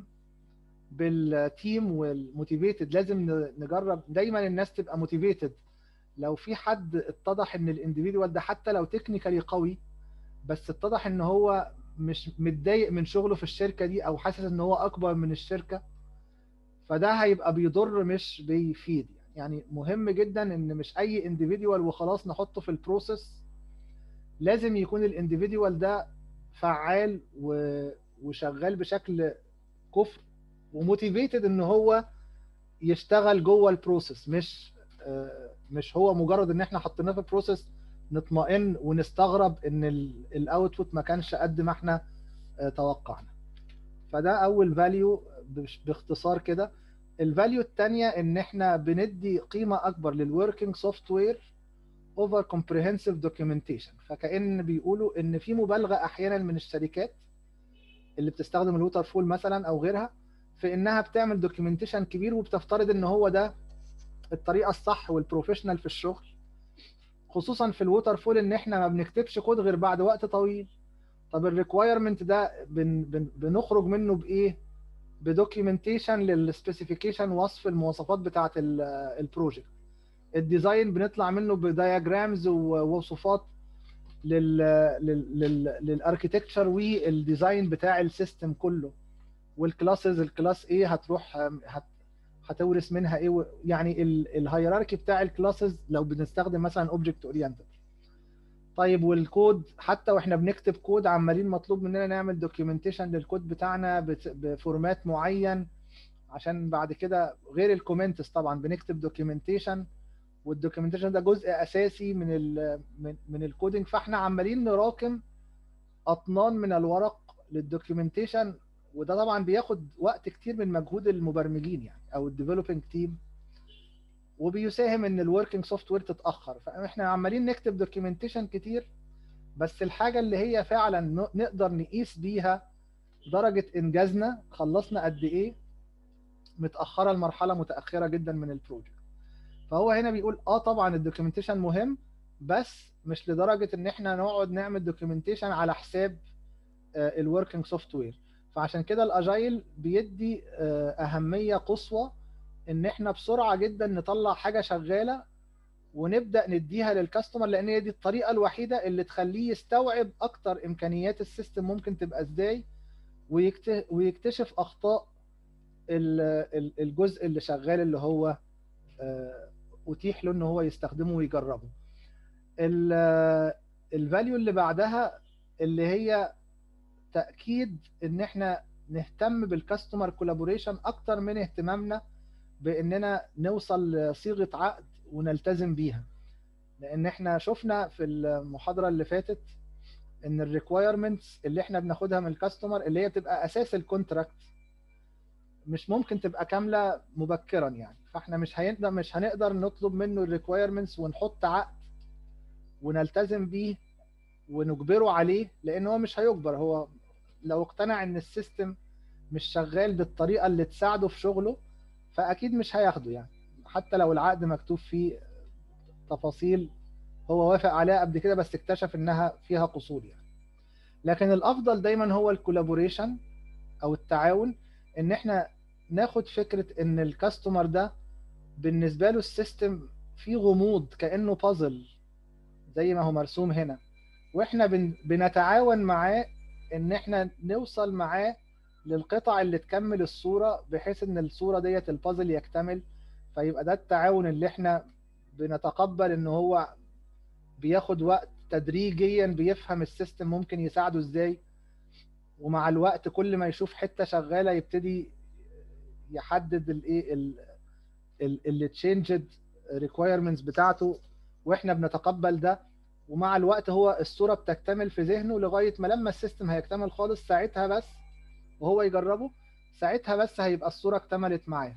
بالتيم والموتيفيتد لازم نجرب دايما الناس تبقى موتيفيتد لو في حد اتضح ان الانديفيدوال ده حتى لو تكنيكالي قوي بس اتضح ان هو مش متضايق من شغله في الشركه دي او حاسس ان هو اكبر من الشركه فده هيبقى بيضر مش بيفيد يعني مهم جدا ان مش اي انديفيدوال وخلاص نحطه في البروسيس لازم يكون الانديفيدوال ده فعال و... وشغال بشكل كفر وموتيفيتد ان هو يشتغل جوه البروسيس مش مش هو مجرد ان احنا حطيناه في البروسيس نطمئن ونستغرب ان الاوتبوت ما كانش قد ما احنا توقعنا فده اول فاليو باختصار كده الفاليو الثانيه ان احنا بندي قيمه اكبر للوركينج سوفت وير اوفر كومبريهنسيف دوكيومنتيشن فكأن بيقولوا ان في مبالغه احيانا من الشركات اللي بتستخدم الووتر فول مثلا او غيرها في انها بتعمل دوكيومنتيشن كبير وبتفترض ان هو ده الطريقه الصح والبروفيشنال في الشغل خصوصا في الووتر فول ان احنا ما بنكتبش كود غير بعد وقت طويل طب الريكوايرمنت ده بن بن بنخرج منه بايه بدوكيومنتيشن للسبيسيفيكيشن وصف المواصفات بتاعه البروجكت الديزاين بنطلع منه بدياجرامز ووصفات لل للاركتكتشر والديزاين بتاع السيستم كله والكلاسز الكلاس ايه هتروح هت هتورث منها ايه يعني الهيراركي بتاع الكلاسز لو بنستخدم مثلا اوبجكت اورينتد طيب والكود حتى واحنا بنكتب كود عمالين مطلوب مننا نعمل دوكيومنتيشن للكود بتاعنا بفورمات معين عشان بعد كده غير الكومنتس طبعا بنكتب دوكيومنتيشن والدوكيومنتيشن ده جزء اساسي من ال من, من الكودينج فاحنا عمالين نراكم اطنان من الورق للدوكيومنتيشن وده طبعا بياخد وقت كتير من مجهود المبرمجين يعني او الديفلوبينج تيم وبيساهم ان الوركينج سوفت وير تتاخر فاحنا عمالين نكتب دوكيومنتيشن كتير بس الحاجه اللي هي فعلا نقدر نقيس بيها درجه انجازنا خلصنا قد ايه متاخره المرحله متاخره جدا من البروجكت فهو هنا بيقول اه طبعا الدوكيومنتيشن مهم بس مش لدرجه ان احنا نقعد نعمل دوكيومنتيشن على حساب الوركينج سوفت وير فعشان كده الاجايل بيدي اهميه قصوى ان احنا بسرعه جدا نطلع حاجه شغاله ونبدا نديها للكاستمر لان هي دي الطريقه الوحيده اللي تخليه يستوعب اكتر امكانيات السيستم ممكن تبقى ازاي ويكتشف اخطاء الجزء اللي شغال اللي هو اتيح له ان هو يستخدمه ويجربه الفاليو اللي بعدها اللي هي تاكيد ان احنا نهتم بالكاستمر كولابوريشن اكتر من اهتمامنا باننا نوصل لصيغه عقد ونلتزم بيها لان احنا شفنا في المحاضره اللي فاتت ان الريكوايرمنتس اللي احنا بناخدها من الكاستمر اللي هي بتبقى اساس الكونتراكت مش ممكن تبقى كامله مبكرا يعني فاحنا مش هنقدر مش هنقدر نطلب منه الريكوايرمنتس ونحط عقد ونلتزم بيه ونجبره عليه لان هو مش هيجبر هو لو اقتنع ان السيستم مش شغال بالطريقه اللي تساعده في شغله فاكيد مش هياخده يعني حتى لو العقد مكتوب فيه تفاصيل هو وافق عليها قبل كده بس اكتشف انها فيها قصور يعني لكن الافضل دايما هو الكولابوريشن او التعاون ان احنا ناخد فكره ان الكاستمر ده بالنسبه له السيستم فيه غموض كانه بازل زي ما هو مرسوم هنا واحنا بن بنتعاون معاه ان احنا نوصل معاه للقطع اللي تكمل الصوره بحيث ان الصوره ديت البازل يكتمل فيبقى ده التعاون اللي احنا بنتقبل ان هو بياخد وقت تدريجيا بيفهم السيستم ممكن يساعده ازاي ومع الوقت كل ما يشوف حته شغاله يبتدي يحدد الايه اللي تشينجد ريكويرمنتس بتاعته واحنا بنتقبل ده ومع الوقت هو الصوره بتكتمل في ذهنه لغايه ما لما السيستم هيكتمل خالص ساعتها بس وهو يجربه ساعتها بس هيبقى الصوره اكتملت معاه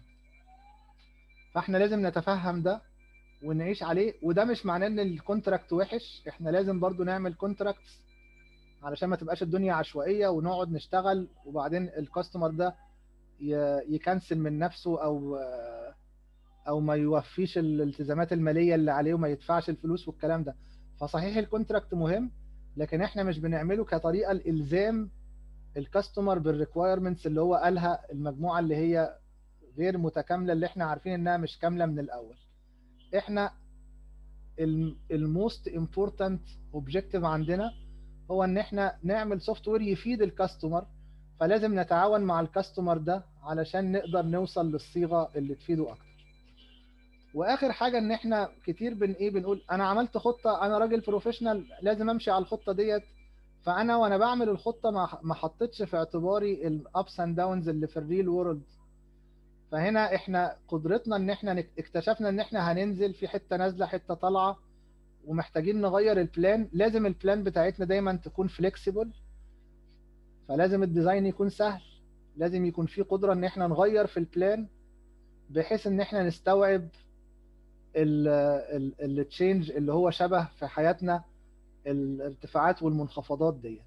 فاحنا لازم نتفهم ده ونعيش عليه وده مش معناه ان الكونتراكت وحش احنا لازم برضو نعمل كونتراكتس علشان ما تبقاش الدنيا عشوائيه ونقعد نشتغل وبعدين الكاستمر ده يكنسل من نفسه او او ما يوفيش الالتزامات الماليه اللي عليه وما يدفعش الفلوس والكلام ده فصحيح الكونتراكت مهم لكن احنا مش بنعمله كطريقه الالزام الكاستمر بالريكوايرمنتس اللي هو قالها المجموعه اللي هي غير متكامله اللي احنا عارفين انها مش كامله من الاول احنا الموست امبورتنت اوبجيكتيف عندنا هو ان احنا نعمل سوفت وير يفيد الكاستمر فلازم نتعاون مع الكاستمر ده علشان نقدر نوصل للصيغه اللي تفيده اكتر واخر حاجه ان احنا كتير بن ايه بنقول انا عملت خطه انا راجل بروفيشنال لازم امشي على الخطه ديت فانا وانا بعمل الخطه ما حطيتش في اعتباري الابس اند داونز اللي في الريل وورلد فهنا احنا قدرتنا ان احنا اكتشفنا ان احنا هننزل في حته نازله حته طالعه ومحتاجين نغير البلان لازم البلان بتاعتنا دايما تكون فليكسيبل فلازم الديزاين يكون سهل لازم يكون في قدره ان احنا نغير في البلان بحيث ان احنا نستوعب التشينج اللي هو شبه في حياتنا الارتفاعات والمنخفضات ديت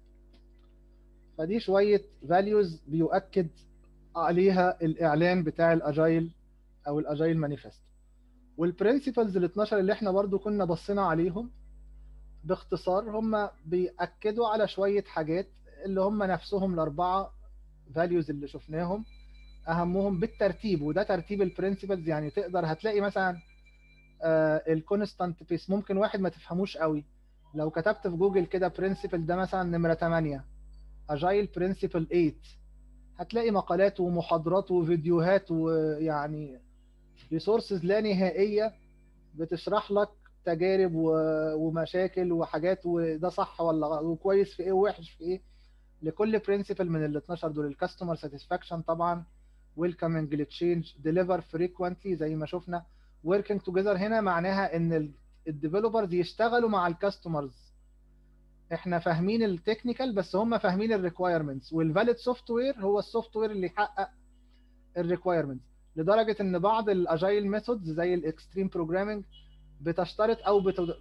فدي شويه فاليوز بيؤكد عليها الاعلان بتاع الاجايل او الاجايل مانيفستو والبرنسبلز ال 12 اللي احنا برضو كنا بصينا عليهم باختصار هم بيأكدوا على شوية حاجات اللي هم نفسهم الأربعة فاليوز اللي شفناهم أهمهم بالترتيب وده ترتيب البرنسبلز يعني تقدر هتلاقي مثلا الكونستانت بيس ممكن واحد ما تفهموش قوي لو كتبت في جوجل كده برنسبل ده مثلا نمرة 8 اجايل برنسبل 8 هتلاقي مقالات ومحاضرات وفيديوهات ويعني ريسورسز لا نهائيه بتشرح لك تجارب ومشاكل وحاجات وده صح ولا وكويس في ايه ووحش في ايه لكل برنسبل من ال 12 دول الكاستمر ساتسفاكشن طبعا ويلكمنج للتشينج ديليفر فريكوينتلي زي ما شفنا وركينج توجذر هنا معناها ان الديفلوبرز يشتغلوا مع الكاستمرز احنا فاهمين التكنيكال بس هم فاهمين الريكوايرمنتس والفاليد سوفت وير هو السوفت وير اللي يحقق الريكوايرمنتس لدرجه ان بعض الاجايل ميثودز زي الاكستريم بروجرامنج بتشترط او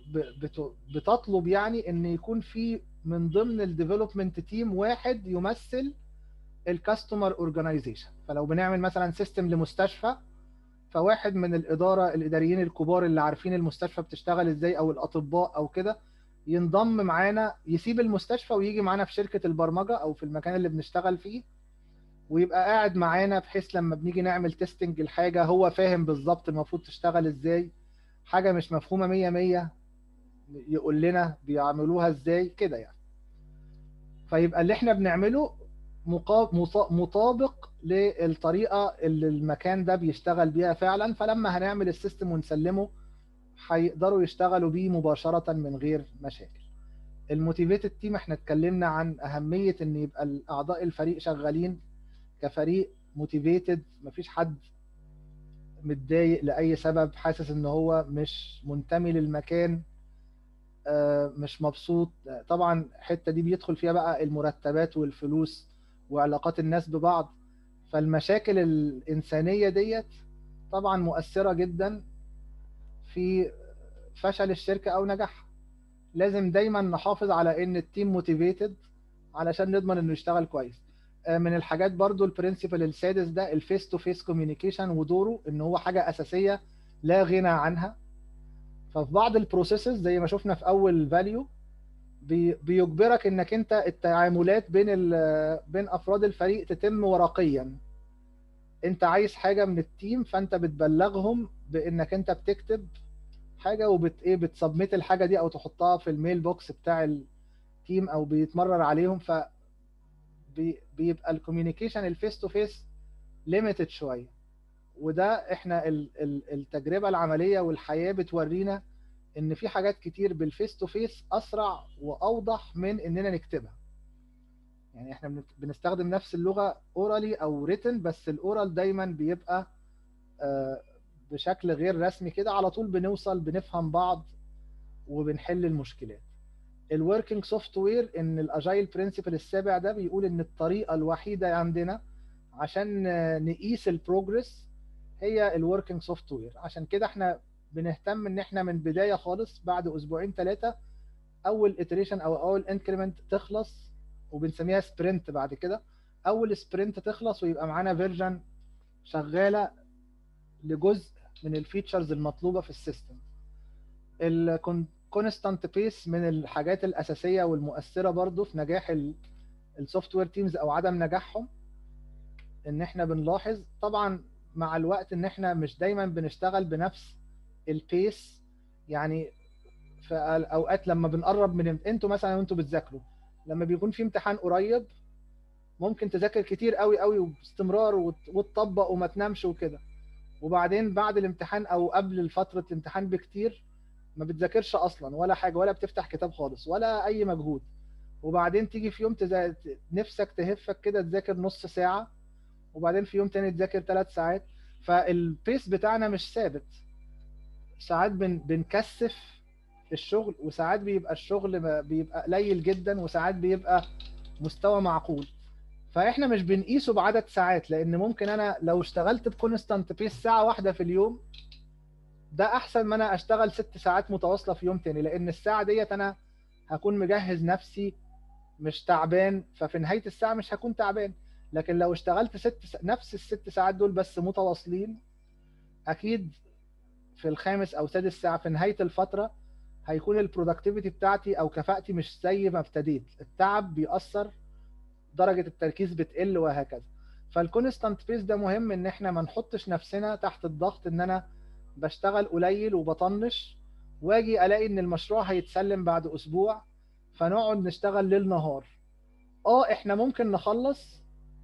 بتطلب يعني ان يكون في من ضمن الديفلوبمنت تيم واحد يمثل الكاستمر اورجانيزيشن فلو بنعمل مثلا سيستم لمستشفى فواحد من الاداره الاداريين الكبار اللي عارفين المستشفى بتشتغل ازاي او الاطباء او كده ينضم معانا يسيب المستشفى ويجي معانا في شركه البرمجه او في المكان اللي بنشتغل فيه ويبقى قاعد معانا بحيث لما بنيجي نعمل تيستنج الحاجه هو فاهم بالظبط المفروض تشتغل ازاي حاجه مش مفهومه 100 100 يقول لنا بيعملوها ازاي كده يعني فيبقى اللي احنا بنعمله مطابق للطريقه اللي المكان ده بيشتغل بيها فعلا فلما هنعمل السيستم ونسلمه هيقدروا يشتغلوا بيه مباشره من غير مشاكل الموتيفيتد تيم احنا اتكلمنا عن اهميه ان يبقى اعضاء الفريق شغالين كفريق موتيفيتد مفيش حد متضايق لاي سبب حاسس ان هو مش منتمي للمكان مش مبسوط طبعا الحته دي بيدخل فيها بقى المرتبات والفلوس وعلاقات الناس ببعض فالمشاكل الانسانيه ديت طبعا مؤثره جدا في فشل الشركه او نجاحها لازم دايما نحافظ على ان التيم موتيفيتد علشان نضمن انه يشتغل كويس من الحاجات برضو البرنسبل السادس ده الفيس تو فيس كوميونيكيشن ودوره ان هو حاجه اساسيه لا غنى عنها ففي بعض البروسيسز زي ما شفنا في اول فاليو بيجبرك انك انت التعاملات بين بين افراد الفريق تتم ورقيا انت عايز حاجه من التيم فانت بتبلغهم بانك انت بتكتب حاجه وبت ايه بتسبميت الحاجه دي او تحطها في الميل بوكس بتاع التيم او بيتمرر عليهم ف بيبقى الكوميونيكيشن الفيس تو فيس ليميتد شويه وده احنا التجربه العمليه والحياه بتورينا ان في حاجات كتير بالفيس تو فيس اسرع واوضح من اننا نكتبها يعني احنا بنستخدم نفس اللغه اورالي او ريتن بس الاورال دايما بيبقى بشكل غير رسمي كده على طول بنوصل بنفهم بعض وبنحل المشكلات الوركينج سوفت وير ان الاجايل برنسبل السابع ده بيقول ان الطريقه الوحيده عندنا عشان نقيس البروجرس هي الوركينج سوفت وير عشان كده احنا بنهتم ان احنا من بدايه خالص بعد اسبوعين ثلاثه اول اتريشن او اول انكريمنت تخلص وبنسميها سبرنت بعد كده اول سبرنت تخلص ويبقى معانا فيرجن شغاله لجزء من الفيتشرز المطلوبه في السيستم الكونستانت بيس من الحاجات الاساسيه والمؤثره برضو في نجاح السوفت وير تيمز او عدم نجاحهم ان احنا بنلاحظ طبعا مع الوقت ان احنا مش دايما بنشتغل بنفس البيس يعني في اوقات لما بنقرب من انتوا مثلا وانتوا بتذاكروا لما بيكون في امتحان قريب ممكن تذاكر كتير قوي قوي وباستمرار وتطبق وما تنامش وكده وبعدين بعد الامتحان او قبل فتره الامتحان بكتير ما بتذاكرش اصلا ولا حاجه ولا بتفتح كتاب خالص ولا اي مجهود وبعدين تيجي في يوم تزا... نفسك تهفك كده تذاكر نص ساعه وبعدين في يوم تاني تذاكر ثلاث ساعات فالبيس بتاعنا مش ثابت ساعات بن... بنكثف الشغل وساعات بيبقى الشغل بيبقى قليل جدا وساعات بيبقى مستوى معقول فاحنا مش بنقيسه بعدد ساعات لان ممكن انا لو اشتغلت بكونستانت بيس ساعه واحده في اليوم ده احسن ما انا اشتغل ست ساعات متواصله في يوم تاني لان الساعه ديت انا هكون مجهز نفسي مش تعبان ففي نهايه الساعه مش هكون تعبان لكن لو اشتغلت ست س... نفس الست ساعات دول بس متواصلين اكيد في الخامس او سادس ساعه في نهايه الفتره هيكون البرودكتيفيتي بتاعتي او كفاءتي مش زي ما ابتديت التعب بيأثر درجه التركيز بتقل وهكذا فالكونستانت بيس ده مهم ان احنا ما نحطش نفسنا تحت الضغط ان انا بشتغل قليل وبطنش واجي الاقي ان المشروع هيتسلم بعد اسبوع فنقعد نشتغل ليل نهار اه احنا ممكن نخلص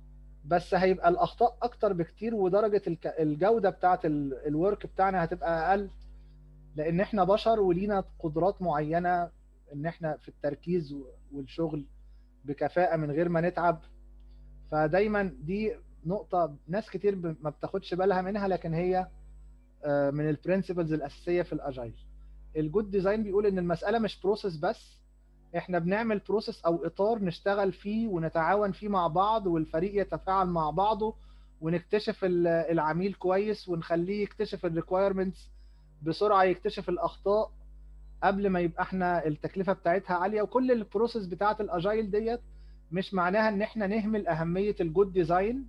بس هيبقى الاخطاء اكتر بكتير ودرجه الجوده بتاعه الورك بتاعنا هتبقى اقل لان احنا بشر ولينا قدرات معينه ان احنا في التركيز والشغل بكفاءه من غير ما نتعب فدايما دي نقطه ناس كتير ما بتاخدش بالها منها لكن هي من البرنسبلز الاساسيه في الاجايل الجود ديزاين بيقول ان المساله مش بروسيس بس احنا بنعمل بروسيس او اطار نشتغل فيه ونتعاون فيه مع بعض والفريق يتفاعل مع بعضه ونكتشف العميل كويس ونخليه يكتشف الريكويرمنتس بسرعه يكتشف الاخطاء قبل ما يبقى احنا التكلفه بتاعتها عاليه وكل البروسيس بتاعه الاجايل ديت مش معناها ان احنا نهمل اهميه الجود ديزاين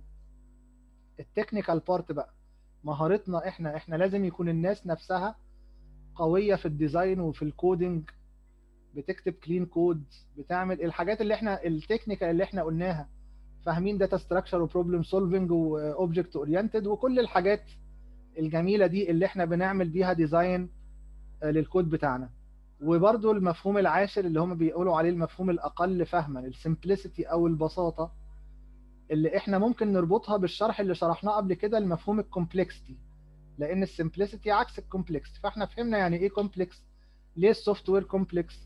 التكنيكال بارت بقى مهارتنا احنا احنا لازم يكون الناس نفسها قويه في الديزاين وفي الكودينج بتكتب كلين كود بتعمل الحاجات اللي احنا التكنيكال اللي احنا قلناها فاهمين داتا ستراكشر وبروبلم سولفنج واوبجكت اورينتد وكل الحاجات الجميله دي اللي احنا بنعمل بيها ديزاين للكود بتاعنا وبرده المفهوم العاشر اللي هم بيقولوا عليه المفهوم الاقل فهما السمبلسيتي او البساطه اللي احنا ممكن نربطها بالشرح اللي شرحناه قبل كده المفهوم الكومبلكسيتي لان السمبلسيتي عكس الكومبلكس فاحنا فهمنا يعني ايه كومبلكس ليه السوفت وير كومبلكس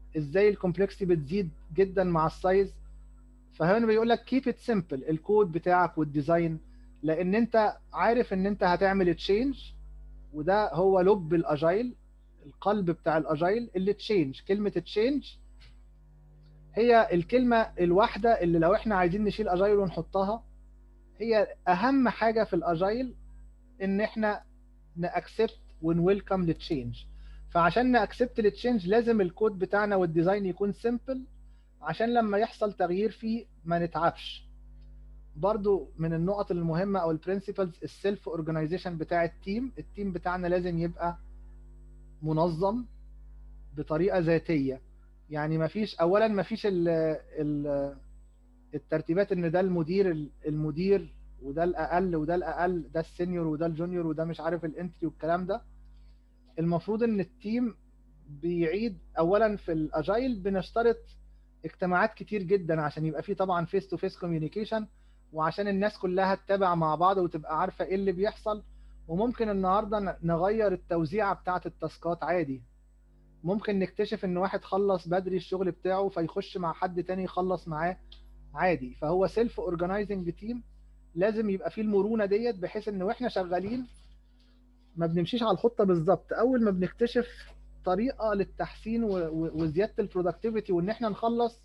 ازاي الكومبلكسيتي بتزيد جدا مع السايز فهنا بيقول لك كيب ات سمبل الكود بتاعك والديزاين لان انت عارف ان انت هتعمل تشينج وده هو لب الاجايل القلب بتاع الاجايل اللي تشينج كلمه تشينج هي الكلمه الواحده اللي لو احنا عايزين نشيل اجايل ونحطها هي اهم حاجه في الاجايل ان احنا ناكسبت ونويلكم للتشينج فعشان ناكسبت للتشينج لازم الكود بتاعنا والديزاين يكون سيمبل عشان لما يحصل تغيير فيه ما نتعبش برضو من النقط المهمة او البرنسبلز السيلف اورجانيزيشن بتاع التيم التيم بتاعنا لازم يبقى منظم بطريقة ذاتية يعني ما فيش اولا ما فيش ال ال الترتيبات ان ده المدير المدير وده الاقل وده الاقل ده السينيور وده الجونيور وده مش عارف الانتري والكلام ده المفروض ان التيم بيعيد اولا في الاجايل بنشترط اجتماعات كتير جدا عشان يبقى فيه طبعا فيس تو فيس كوميونيكيشن وعشان الناس كلها تتابع مع بعض وتبقى عارفه ايه اللي بيحصل وممكن النهارده نغير التوزيعه بتاعه التاسكات عادي ممكن نكتشف ان واحد خلص بدري الشغل بتاعه فيخش مع حد تاني يخلص معاه عادي فهو سيلف اورجانيزنج تيم لازم يبقى فيه المرونه ديت بحيث ان واحنا شغالين ما بنمشيش على الخطه بالظبط اول ما بنكتشف طريقه للتحسين وزياده البرودكتيفيتي وان احنا نخلص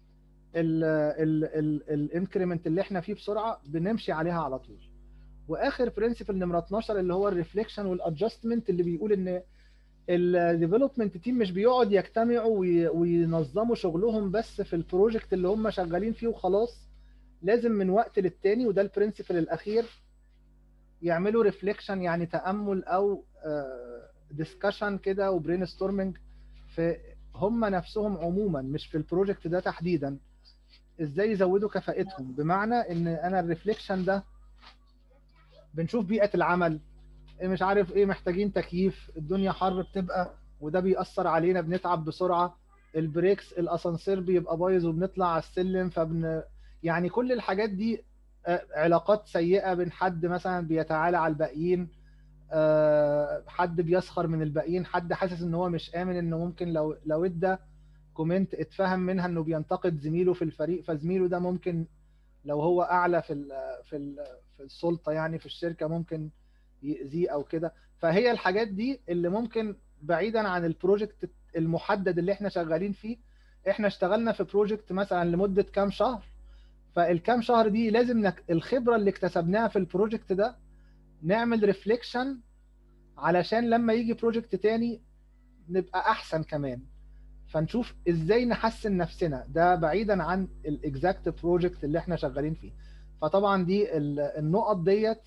الانكريمنت اللي احنا فيه بسرعه بنمشي عليها على طول واخر برنسبل نمره 12 اللي هو الريفليكشن والادجستمنت اللي بيقول ان الديفلوبمنت تيم مش بيقعد يجتمعوا وينظموا شغلهم بس في البروجكت اللي هم شغالين فيه وخلاص لازم من وقت للتاني وده البرنسبل الاخير يعملوا ريفليكشن يعني تامل او ديسكشن كده وبرين ستورمنج في هم نفسهم عموما مش في البروجكت ده تحديدا ازاي يزودوا كفاءتهم بمعنى ان انا الريفليكشن ده بنشوف بيئه العمل مش عارف ايه محتاجين تكييف الدنيا حر بتبقى وده بيأثر علينا بنتعب بسرعه البريكس الاسانسير بيبقى بايظ وبنطلع على السلم فبن يعني كل الحاجات دي علاقات سيئه بين حد مثلا بيتعالى على الباقيين حد بيسخر من الباقيين حد حاسس ان هو مش امن انه ممكن لو لو ادى كومنت اتفهم منها انه بينتقد زميله في الفريق فزميله ده ممكن لو هو اعلى في ال في ال في السلطه يعني في الشركه ممكن يأذيه او كده فهي الحاجات دي اللي ممكن بعيدا عن البروجكت المحدد اللي احنا شغالين فيه احنا اشتغلنا في بروجكت مثلا لمده كام شهر فالكام شهر دي لازم نك... الخبره اللي اكتسبناها في البروجكت ده نعمل ريفليكشن علشان لما يجي بروجكت تاني نبقى احسن كمان فنشوف ازاي نحسن نفسنا ده بعيدا عن الاكزاكت بروجكت اللي احنا شغالين فيه فطبعا دي النقط ديت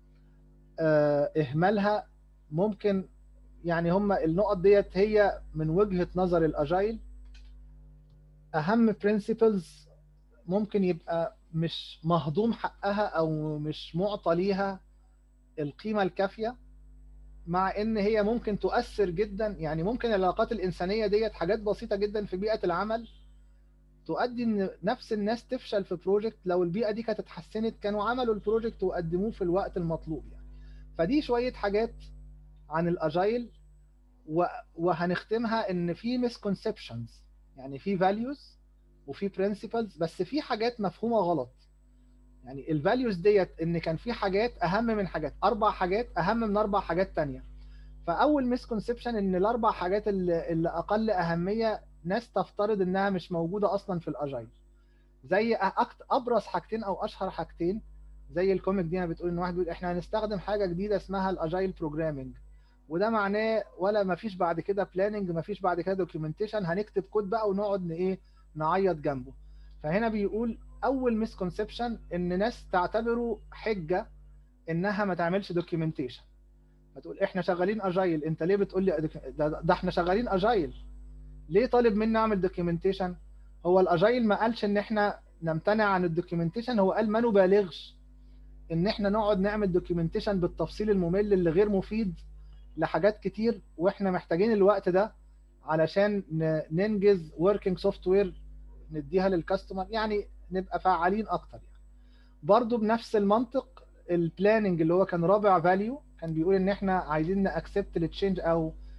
اهمالها ممكن يعني هم النقط ديت هي من وجهة نظر الاجايل اهم برنسبلز ممكن يبقى مش مهضوم حقها او مش معطى ليها القيمه الكافيه مع ان هي ممكن تؤثر جدا يعني ممكن العلاقات الانسانيه ديت حاجات بسيطه جدا في بيئه العمل تؤدي ان نفس الناس تفشل في بروجكت لو البيئه دي كانت اتحسنت كانوا عملوا البروجكت وقدموه في الوقت المطلوب يعني فدي شويه حاجات عن الاجايل وهنختمها ان في مسكونسبشنز يعني في فاليوز وفي برنسبلز بس في حاجات مفهومه غلط يعني الفاليوز ديت ان كان في حاجات اهم من حاجات اربع حاجات اهم من اربع حاجات تانية فاول مسكونسبشن ان الاربع حاجات اللي, اللي اقل اهميه ناس تفترض انها مش موجوده اصلا في الاجايل زي أكت ابرز حاجتين او اشهر حاجتين زي الكوميك دي بتقول ان واحد بيقول احنا هنستخدم حاجه جديده اسمها الاجايل بروجرامنج وده معناه ولا ما فيش بعد كده بلاننج ما فيش بعد كده دوكيومنتيشن هنكتب كود بقى ونقعد ايه نعيط جنبه فهنا بيقول اول مسكونسبشن ان ناس تعتبره حجه انها ما تعملش دوكيومنتيشن فتقول احنا شغالين اجايل انت ليه بتقول لي ده, ده احنا شغالين اجايل ليه طالب مني اعمل دوكيومنتيشن هو الاجايل ما قالش ان احنا نمتنع عن الدوكيومنتيشن هو قال ما نبالغش ان احنا نقعد نعمل دوكيومنتيشن بالتفصيل الممل اللي غير مفيد لحاجات كتير واحنا محتاجين الوقت ده علشان ننجز وركينج سوفت وير نديها للكاستمر يعني نبقى فعالين اكتر يعني برضو بنفس المنطق البلاننج اللي هو كان رابع فاليو كان بيقول ان احنا عايزين ناكسبت التشينج او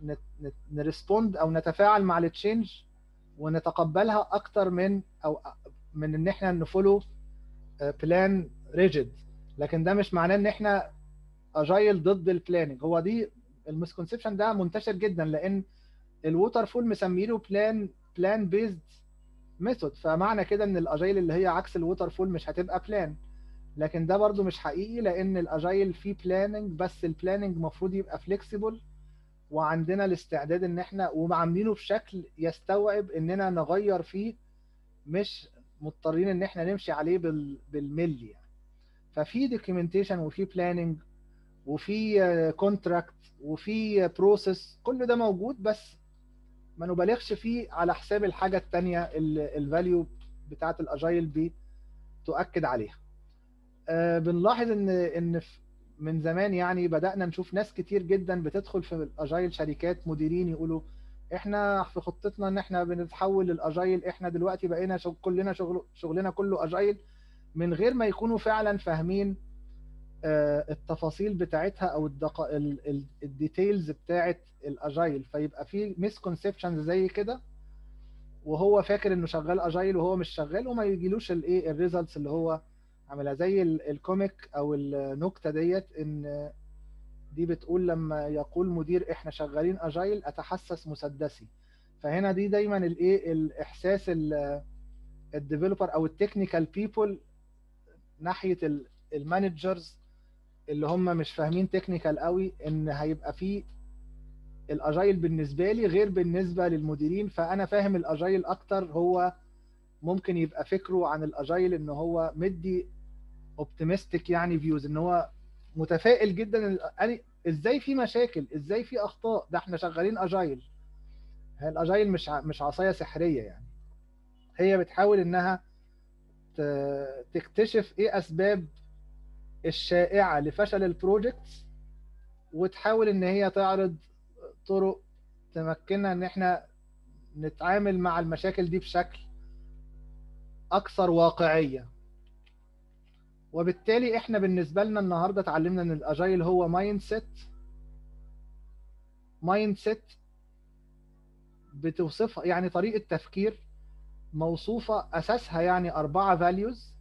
نريسبوند او نتفاعل مع التشينج ونتقبلها اكتر من او من ان احنا نفولو بلان ريجيد لكن ده مش معناه ان احنا اجايل ضد البلاننج هو دي المسكونسبشن ده منتشر جدا لان الووتر فول مسمينه بلان بلان بيزد ميثود فمعنى كده ان الاجايل اللي هي عكس الووتر فول مش هتبقى بلان لكن ده برضو مش حقيقي لان الاجايل فيه بلاننج بس البلاننج المفروض يبقى فليكسيبل وعندنا الاستعداد ان احنا وعاملينه بشكل يستوعب اننا نغير فيه مش مضطرين ان احنا نمشي عليه بال... بالملي يعني ففي دوكيومنتيشن وفي بلاننج وفي كونتراكت وفي بروسيس كل ده موجود بس ما نبالغش فيه على حساب الحاجه الثانيه الفاليو بتاعه الاجايل بي تؤكد عليها أه بنلاحظ ان ان من زمان يعني بدانا نشوف ناس كتير جدا بتدخل في الاجايل شركات مديرين يقولوا احنا في خطتنا ان احنا بنتحول للاجايل احنا دلوقتي بقينا شغل كلنا شغل شغلنا كله اجايل من غير ما يكونوا فعلا فاهمين التفاصيل بتاعتها او الديتيلز بتاعت الاجايل فيبقى في مسكونسبشنز زي كده وهو فاكر انه شغال اجايل وهو مش شغال وما يجيلوش الايه الريزلتس اللي هو عاملها زي الكوميك او النكته ديت ان دي بتقول لما يقول مدير احنا شغالين اجايل اتحسس مسدسي فهنا دي دايما الايه الاحساس الديفلوبر او التكنيكال بيبول ناحيه المانجرز اللي هم مش فاهمين تكنيكال قوي ان هيبقى في الاجايل بالنسبه لي غير بالنسبه للمديرين فانا فاهم الاجايل اكتر هو ممكن يبقى فكره عن الاجايل ان هو مدي اوبتيمستيك يعني فيوز ان هو متفائل جدا ازاي في مشاكل ازاي في اخطاء ده احنا شغالين اجايل هي الاجايل مش مش عصايه سحريه يعني هي بتحاول انها تكتشف ايه اسباب الشائعه لفشل البروجكت وتحاول ان هي تعرض طرق تمكننا ان احنا نتعامل مع المشاكل دي بشكل اكثر واقعيه وبالتالي احنا بالنسبه لنا النهارده اتعلمنا ان الاجايل هو مايند سيت مايند سيت بتوصفها يعني طريقه تفكير موصوفه اساسها يعني اربعه فاليوز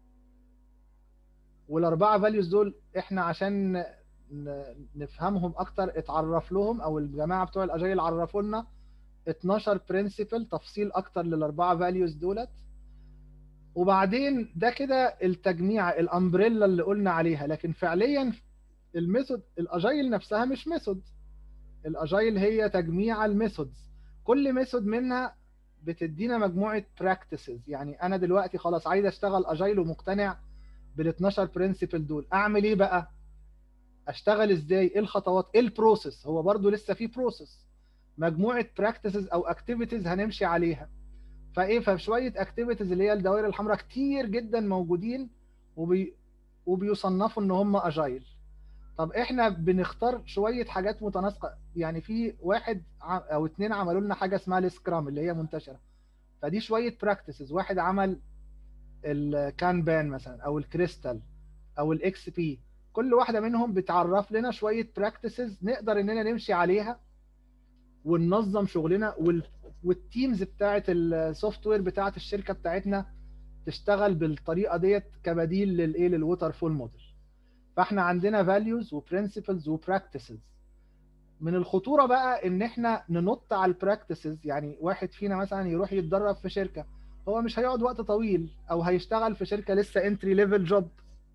والاربعه فاليوز دول احنا عشان نفهمهم اكتر اتعرف لهم او الجماعه بتوع الاجايل عرفوا لنا 12 برنسبل تفصيل اكتر للاربعه فاليوز دولت وبعدين ده كده التجميع الامبريلا اللي قلنا عليها لكن فعليا الميثود الاجايل نفسها مش ميثود الاجايل هي تجميع الميثودز كل ميثود منها بتدينا مجموعه براكتسز يعني انا دلوقتي خلاص عايز اشتغل اجايل ومقتنع بال 12 برنسبل دول اعمل ايه بقى اشتغل ازاي ايه الخطوات ايه البروسيس هو برضو لسه في بروسيس مجموعه براكتسز او اكتيفيتيز هنمشي عليها فايه فشويه اكتيفيتيز اللي هي الدوائر الحمراء كتير جدا موجودين وبي وبيصنفوا ان هم اجايل طب احنا بنختار شويه حاجات متناسقه يعني في واحد او اتنين عملوا لنا حاجه اسمها السكرام اللي هي منتشره فدي شويه براكتسز واحد عمل الكانبان مثلا او الكريستال او الاكس بي كل واحده منهم بتعرف لنا شويه براكتسز نقدر اننا نمشي عليها وننظم شغلنا وال... والتيمز بتاعه السوفت وير بتاعه الشركه بتاعتنا تشتغل بالطريقه ديت كبديل للايه للووتر فول موديل فاحنا عندنا فاليوز وبرنسبلز وبراكتسز من الخطوره بقى ان احنا ننط على البراكتسز يعني واحد فينا مثلا يروح يتدرب في شركه هو مش هيقعد وقت طويل او هيشتغل في شركه لسه انتري ليفل جوب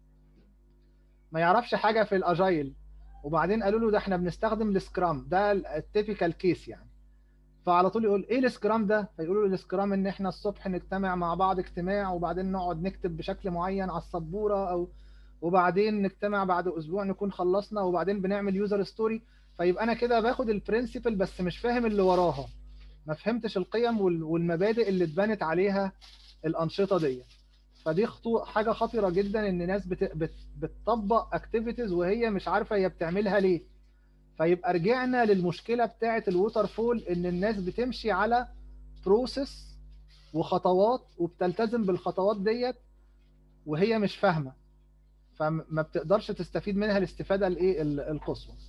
ما يعرفش حاجه في الاجايل وبعدين قالوا له ده احنا بنستخدم السكرام ده التيبيكال كيس يعني فعلى طول يقول ايه السكرام ده فيقولوا له السكرام ان احنا الصبح نجتمع مع بعض اجتماع وبعدين نقعد نكتب بشكل معين على السبوره او وبعدين نجتمع بعد اسبوع نكون خلصنا وبعدين بنعمل يوزر ستوري فيبقى انا كده باخد البرنسبل بس مش فاهم اللي وراها ما فهمتش القيم والمبادئ اللي اتبنت عليها الانشطه دي فدي خطو حاجه خطيره جدا ان ناس بت... بت... بتطبق اكتيفيتيز وهي مش عارفه هي بتعملها ليه فيبقى رجعنا للمشكله بتاعه الووتر فول ان الناس بتمشي على بروسيس وخطوات وبتلتزم بالخطوات ديت وهي مش فاهمه فما بتقدرش تستفيد منها الاستفاده الايه القصوى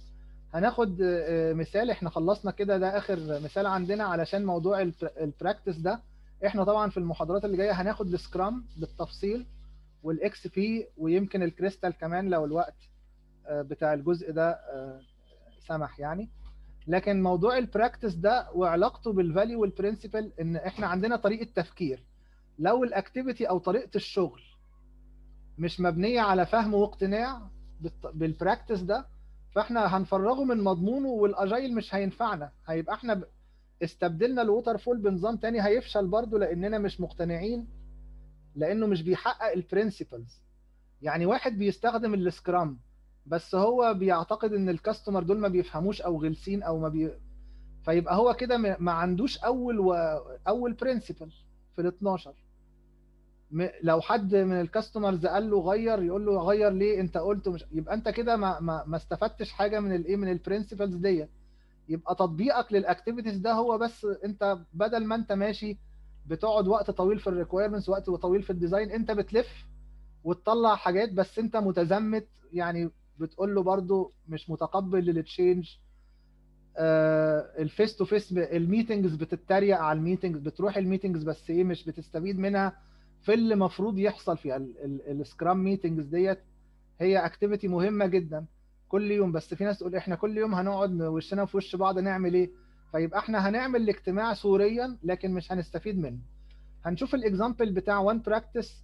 هناخد آه، مثال احنا خلصنا كده ده اخر مثال عندنا علشان موضوع البراكتس ده احنا طبعا في المحاضرات اللي جايه هناخد السكرام بالتفصيل والاكس بي ويمكن الكريستال كمان لو الوقت آه، بتاع الجزء ده آه، سمح يعني لكن موضوع البراكتس ده وعلاقته بالفاليو والبرنسبل ان احنا عندنا طريقه تفكير لو الاكتيفيتي او طريقه الشغل مش مبنيه على فهم واقتناع بالت- بالبراكتس ده فاحنا هنفرغه من مضمونه والاجايل مش هينفعنا هيبقى احنا ب- استبدلنا الووتر فول بنظام تاني هيفشل برضه لاننا مش مقتنعين لانه مش بيحقق البرنسبلز يعني واحد بيستخدم السكرام بس هو بيعتقد ان الكاستمر دول ما بيفهموش او غلسين او ما بي... فيبقى هو كده ما ما عندوش اول و... اول برنسبل في ال 12 م- لو حد من الكاستمرز قال له غير يقول له غير ليه انت قلت مش يبقى انت كده ما ما, ما استفدتش حاجه من الايه من البرنسبلز ديت يبقى تطبيقك للاكتيفيتيز ده هو بس انت بدل ما انت ماشي بتقعد وقت طويل في الريكويرمنتس وقت طويل في الديزاين انت بتلف وتطلع حاجات بس انت متزمت يعني بتقول له برضو مش متقبل للتشينج الفيس تو فيس الميتنجز بتتريق على الميتنجز بتروح الميتنجز بس ايه مش بتستفيد منها في اللي المفروض يحصل فيها السكرام ميتنجز ديت هي اكتيفيتي مهمه جدا كل يوم بس في ناس تقول احنا كل يوم هنقعد وشنا في وش بعض نعمل ايه فيبقى احنا هنعمل الاجتماع صوريا لكن مش هنستفيد منه هنشوف الاكزامبل بتاع وان براكتس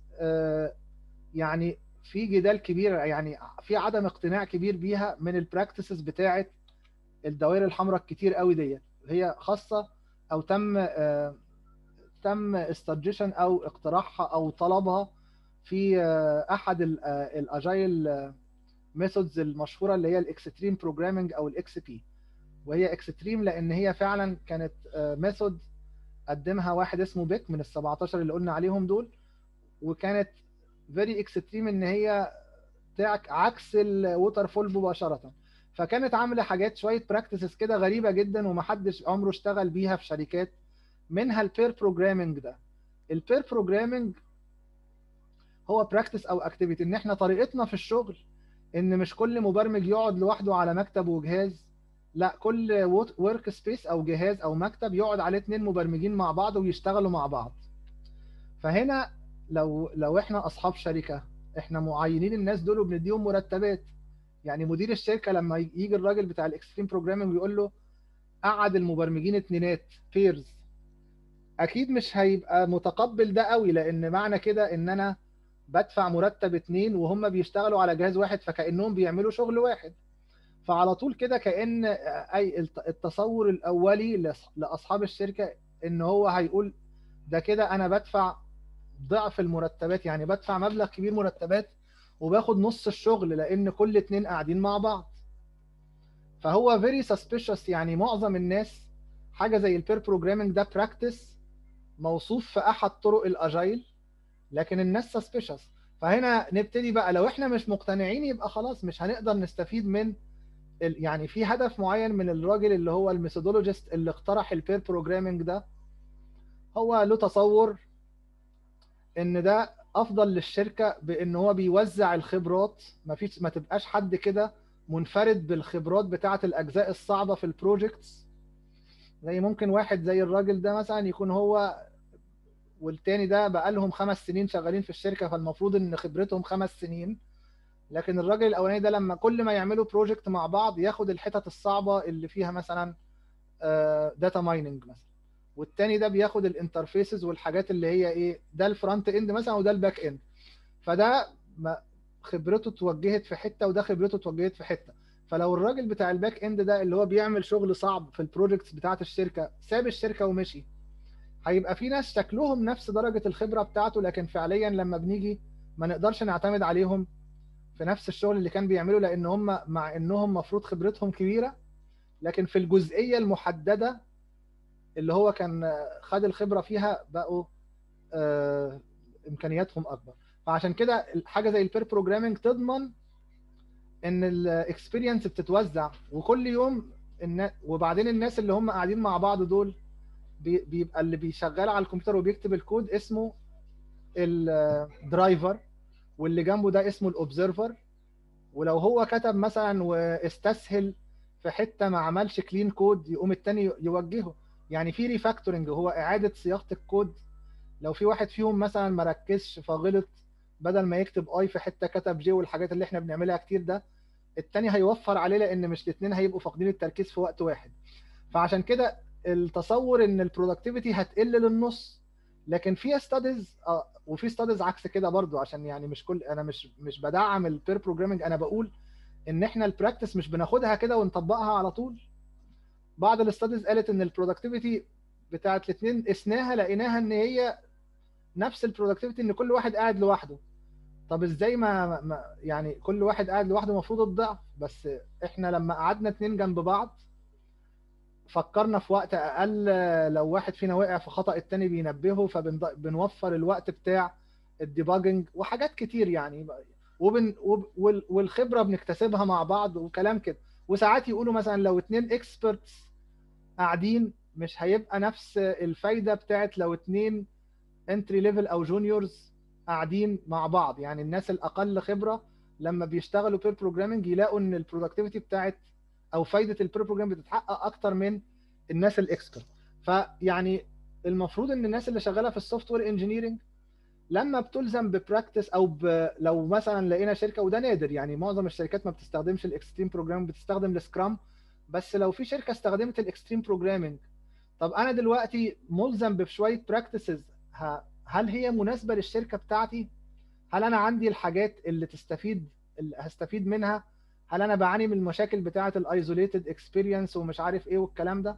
يعني في جدال كبير يعني في عدم اقتناع كبير بيها من البراكتسز بتاعه الدوائر الحمراء الكتير قوي ديت هي خاصه او تم آه، تم استرجيشن او اقتراحها او طلبها في آه، احد الاجايل ميثودز المشهوره اللي هي الاكستريم بروجرامنج او الاكس بي وهي اكستريم لان هي فعلا كانت ميثود قدمها واحد اسمه بيك من ال 17 اللي قلنا عليهم دول وكانت فيري اكستريم ان هي بتاعك عكس الووتر فول مباشره فكانت عامله حاجات شويه براكتسز كده غريبه جدا ومحدش عمره اشتغل بيها في شركات منها البير بروجرامنج ده البير بروجرامنج هو براكتس او اكتيفيتي ان احنا طريقتنا في الشغل ان مش كل مبرمج يقعد لوحده على مكتب وجهاز لا كل ورك سبيس او جهاز او مكتب يقعد عليه اتنين مبرمجين مع بعض ويشتغلوا مع بعض فهنا لو لو احنا اصحاب شركه احنا معينين الناس دول وبنديهم مرتبات يعني مدير الشركه لما يجي الراجل بتاع الاكستريم بروجرامنج ويقول له قعد المبرمجين اتنينات بيرز اكيد مش هيبقى متقبل ده قوي لان معنى كده ان انا بدفع مرتب اتنين وهم بيشتغلوا على جهاز واحد فكانهم بيعملوا شغل واحد فعلى طول كده كان اي التصور الاولي لاصحاب الشركه ان هو هيقول ده كده انا بدفع ضعف المرتبات يعني بدفع مبلغ كبير مرتبات وباخد نص الشغل لان كل اتنين قاعدين مع بعض فهو very suspicious يعني معظم الناس حاجه زي البير بروجرامنج ده براكتس موصوف في احد طرق الاجايل لكن الناس suspicious فهنا نبتدي بقى لو احنا مش مقتنعين يبقى خلاص مش هنقدر نستفيد من يعني في هدف معين من الراجل اللي هو الميثودولوجيست اللي اقترح البير بروجرامنج ده هو له تصور ان ده افضل للشركه بان هو بيوزع الخبرات ما فيش ما تبقاش حد كده منفرد بالخبرات بتاعه الاجزاء الصعبه في البروجكتس زي ممكن واحد زي الراجل ده مثلا يكون هو والتاني ده بقى لهم خمس سنين شغالين في الشركه فالمفروض ان خبرتهم خمس سنين لكن الراجل الاولاني ده لما كل ما يعملوا بروجكت مع بعض ياخد الحتت الصعبه اللي فيها مثلا داتا مايننج مثلا والتاني ده بياخد الانترفيسز والحاجات اللي هي ايه ده الفرونت اند مثلا وده الباك اند فده خبرته اتوجهت في حته وده خبرته اتوجهت في حته فلو الراجل بتاع الباك اند ده اللي هو بيعمل شغل صعب في البروجكتس بتاعه الشركه ساب الشركه ومشي هيبقى في ناس شكلهم نفس درجه الخبره بتاعته لكن فعليا لما بنيجي ما نقدرش نعتمد عليهم في نفس الشغل اللي كان بيعمله لان هم مع انهم مفروض خبرتهم كبيره لكن في الجزئيه المحدده اللي هو كان خد الخبره فيها بقوا آه امكانياتهم اكبر فعشان كده حاجه زي البير بروجرامنج تضمن ان الاكسبيرينس بتتوزع وكل يوم النا... وبعدين الناس اللي هم قاعدين مع بعض دول بي... بيبقى اللي بيشغل على الكمبيوتر وبيكتب الكود اسمه الدرايفر واللي جنبه ده اسمه الاوبزرفر ولو هو كتب مثلا واستسهل في حته ما عملش كلين كود يقوم التاني يوجهه يعني في ريفاكتورنج هو اعاده صياغه الكود لو في واحد فيهم مثلا ما ركزش فغلط بدل ما يكتب اي في حته كتب جي والحاجات اللي احنا بنعملها كتير ده التاني هيوفر عليه لان مش الاثنين هيبقوا فاقدين التركيز في وقت واحد فعشان كده التصور ان البرودكتيفيتي هتقل للنص لكن في ستاديز اه وفي ستاديز عكس كده برضو عشان يعني مش كل انا مش مش بدعم البير بروجرامنج انا بقول ان احنا البراكتس مش بناخدها كده ونطبقها على طول بعض الاستاديز قالت ان البرودكتيفيتي بتاعت الاثنين قسناها لقيناها ان هي نفس البرودكتيفيتي ان كل واحد قاعد لوحده طب ازاي ما, ما يعني كل واحد قاعد لوحده المفروض الضعف بس احنا لما قعدنا اتنين جنب بعض فكرنا في وقت اقل لو واحد فينا وقع في خطأ التاني بينبهه فبنوفر الوقت بتاع الديباجنج وحاجات كتير يعني وبن والخبره بنكتسبها مع بعض وكلام كده وساعات يقولوا مثلا لو اتنين اكسبرتس قاعدين مش هيبقى نفس الفايده بتاعت لو اتنين انتري ليفل او جونيورز قاعدين مع بعض يعني الناس الاقل خبره لما بيشتغلوا بير بروجرامنج يلاقوا ان البرودكتيفيتي بتاعت او فايده البير بروجرام بتتحقق اكتر من الناس الاكسبرت فيعني المفروض ان الناس اللي شغاله في السوفت وير انجينيرنج لما بتلزم ببراكتس او ب... لو مثلا لقينا شركه وده نادر يعني معظم الشركات ما بتستخدمش الاكستريم بروجرام بتستخدم السكرام بس لو في شركه استخدمت الاكستريم بروجرامنج طب انا دلوقتي ملزم بشويه براكتسز هل هي مناسبه للشركه بتاعتي هل انا عندي الحاجات اللي تستفيد اللي هستفيد منها هل انا بعاني من المشاكل بتاعه الايزوليتد اكسبيرينس ومش عارف ايه والكلام ده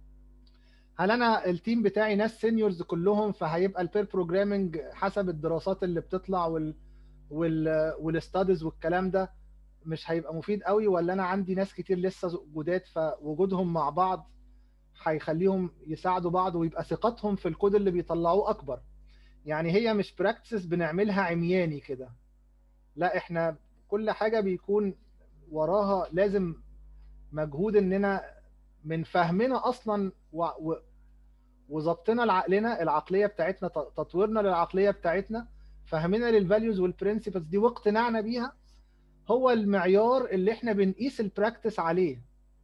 هل انا التيم بتاعي ناس سينيورز كلهم فهيبقى البير بروجرامنج حسب الدراسات اللي بتطلع وال وال والستاديز والكلام ده مش هيبقى مفيد قوي ولا انا عندي ناس كتير لسه جداد فوجودهم مع بعض هيخليهم يساعدوا بعض ويبقى ثقتهم في الكود اللي بيطلعوه اكبر يعني هي مش براكتسز بنعملها عمياني كده لا احنا كل حاجه بيكون وراها لازم مجهود اننا من فهمنا اصلا و... و... وظبطنا لعقلنا العقليه بتاعتنا تطويرنا للعقليه بتاعتنا فهمنا للفاليوز والبرنسبلز دي واقتناعنا بيها هو المعيار اللي احنا بنقيس البراكتس عليه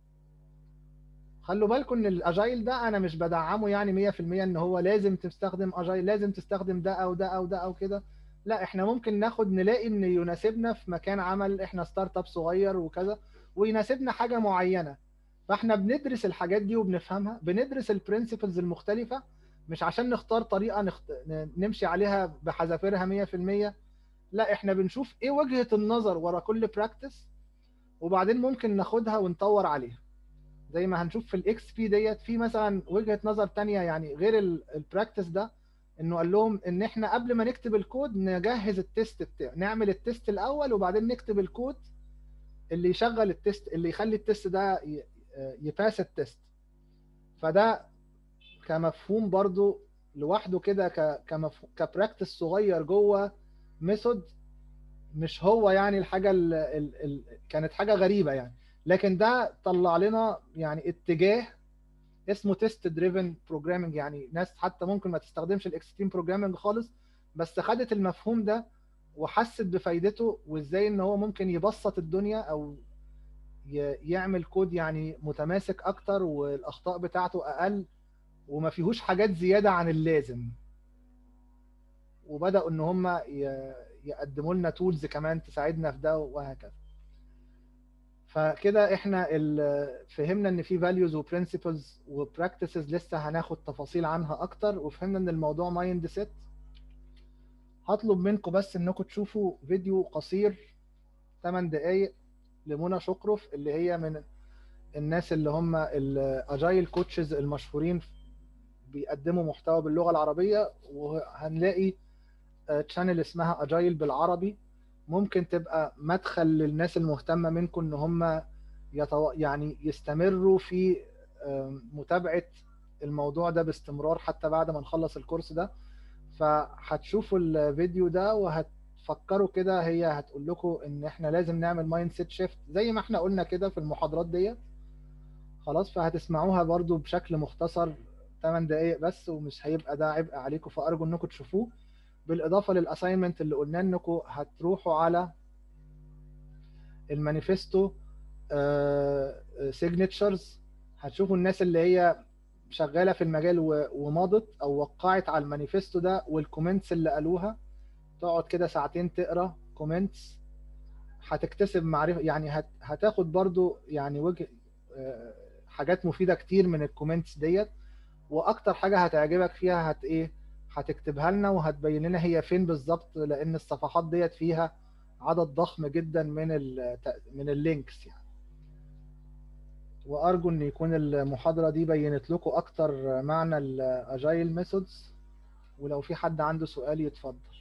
خلوا بالكم ان الاجايل ده انا مش بدعمه يعني 100% ان هو لازم تستخدم اجايل لازم تستخدم ده او ده او ده او كده لا احنا ممكن ناخد نلاقي ان يناسبنا في مكان عمل احنا ستارت اب صغير وكذا ويناسبنا حاجه معينه فاحنا بندرس الحاجات دي وبنفهمها بندرس البرنسبلز المختلفه مش عشان نختار طريقه نخت... نمشي عليها بحذافيرها 100% لا احنا بنشوف ايه وجهه النظر ورا كل براكتس وبعدين ممكن ناخدها ونطور عليها زي ما هنشوف في الاكس بي ديت في مثلا وجهه نظر تانية يعني غير البراكتس ده انه قال لهم ان احنا قبل ما نكتب الكود نجهز التيست بتاع نعمل التيست الاول وبعدين نكتب الكود اللي يشغل التيست اللي يخلي التيست ده يباس التيست فده كمفهوم برضو لوحده كده كمفهوم كبراكتس صغير جوه ميثود مش هو يعني الحاجه ال ال ال كانت حاجه غريبه يعني لكن ده طلع لنا يعني اتجاه اسمه تيست دريفن بروجرامنج يعني ناس حتى ممكن ما تستخدمش الاكستريم بروجرامنج خالص بس خدت المفهوم ده وحست بفايدته وازاي ان هو ممكن يبسط الدنيا او يعمل كود يعني متماسك اكتر والاخطاء بتاعته اقل وما فيهوش حاجات زياده عن اللازم وبداوا ان هم يقدموا لنا تولز كمان تساعدنا في ده وهكذا فكده احنا فهمنا ان في فاليوز وبرنسبلز وبراكتسز لسه هناخد تفاصيل عنها اكتر وفهمنا ان الموضوع مايند سيت هطلب منكم بس انكم تشوفوا فيديو قصير 8 دقايق لمنى شقرف اللي هي من الناس اللي هم الاجايل كوتشز المشهورين بيقدموا محتوى باللغه العربيه وهنلاقي تشانل اسمها اجايل بالعربي ممكن تبقى مدخل للناس المهتمه منكم ان هم يتو... يعني يستمروا في متابعه الموضوع ده باستمرار حتى بعد ما نخلص الكورس ده فهتشوفوا الفيديو ده وهتفكروا كده هي هتقول لكم ان احنا لازم نعمل مايند سيت شيفت زي ما احنا قلنا كده في المحاضرات ديت خلاص فهتسمعوها برضو بشكل مختصر 8 دقايق بس ومش هيبقى ده عبء عليكم فارجو انكم تشوفوه بالاضافه للاساينمنت اللي قلنا انكم هتروحوا على المانيفستو سيجنتشرز هتشوفوا الناس اللي هي شغاله في المجال و- ومضت او وقعت على المانيفستو ده والكومنتس اللي قالوها تقعد كده ساعتين تقرا كومنتس هتكتسب معرفه يعني هت هتاخد برضو يعني وجه آه، حاجات مفيده كتير من الكومنتس ديت واكتر حاجه هتعجبك فيها هت ايه هتكتبها لنا وهتبين لنا هي فين بالظبط لان الصفحات ديت فيها عدد ضخم جدا من ال من اللينكس يعني وارجو ان يكون المحاضره دي بينت لكم اكتر معنى الاجايل ميثودز ولو في حد عنده سؤال يتفضل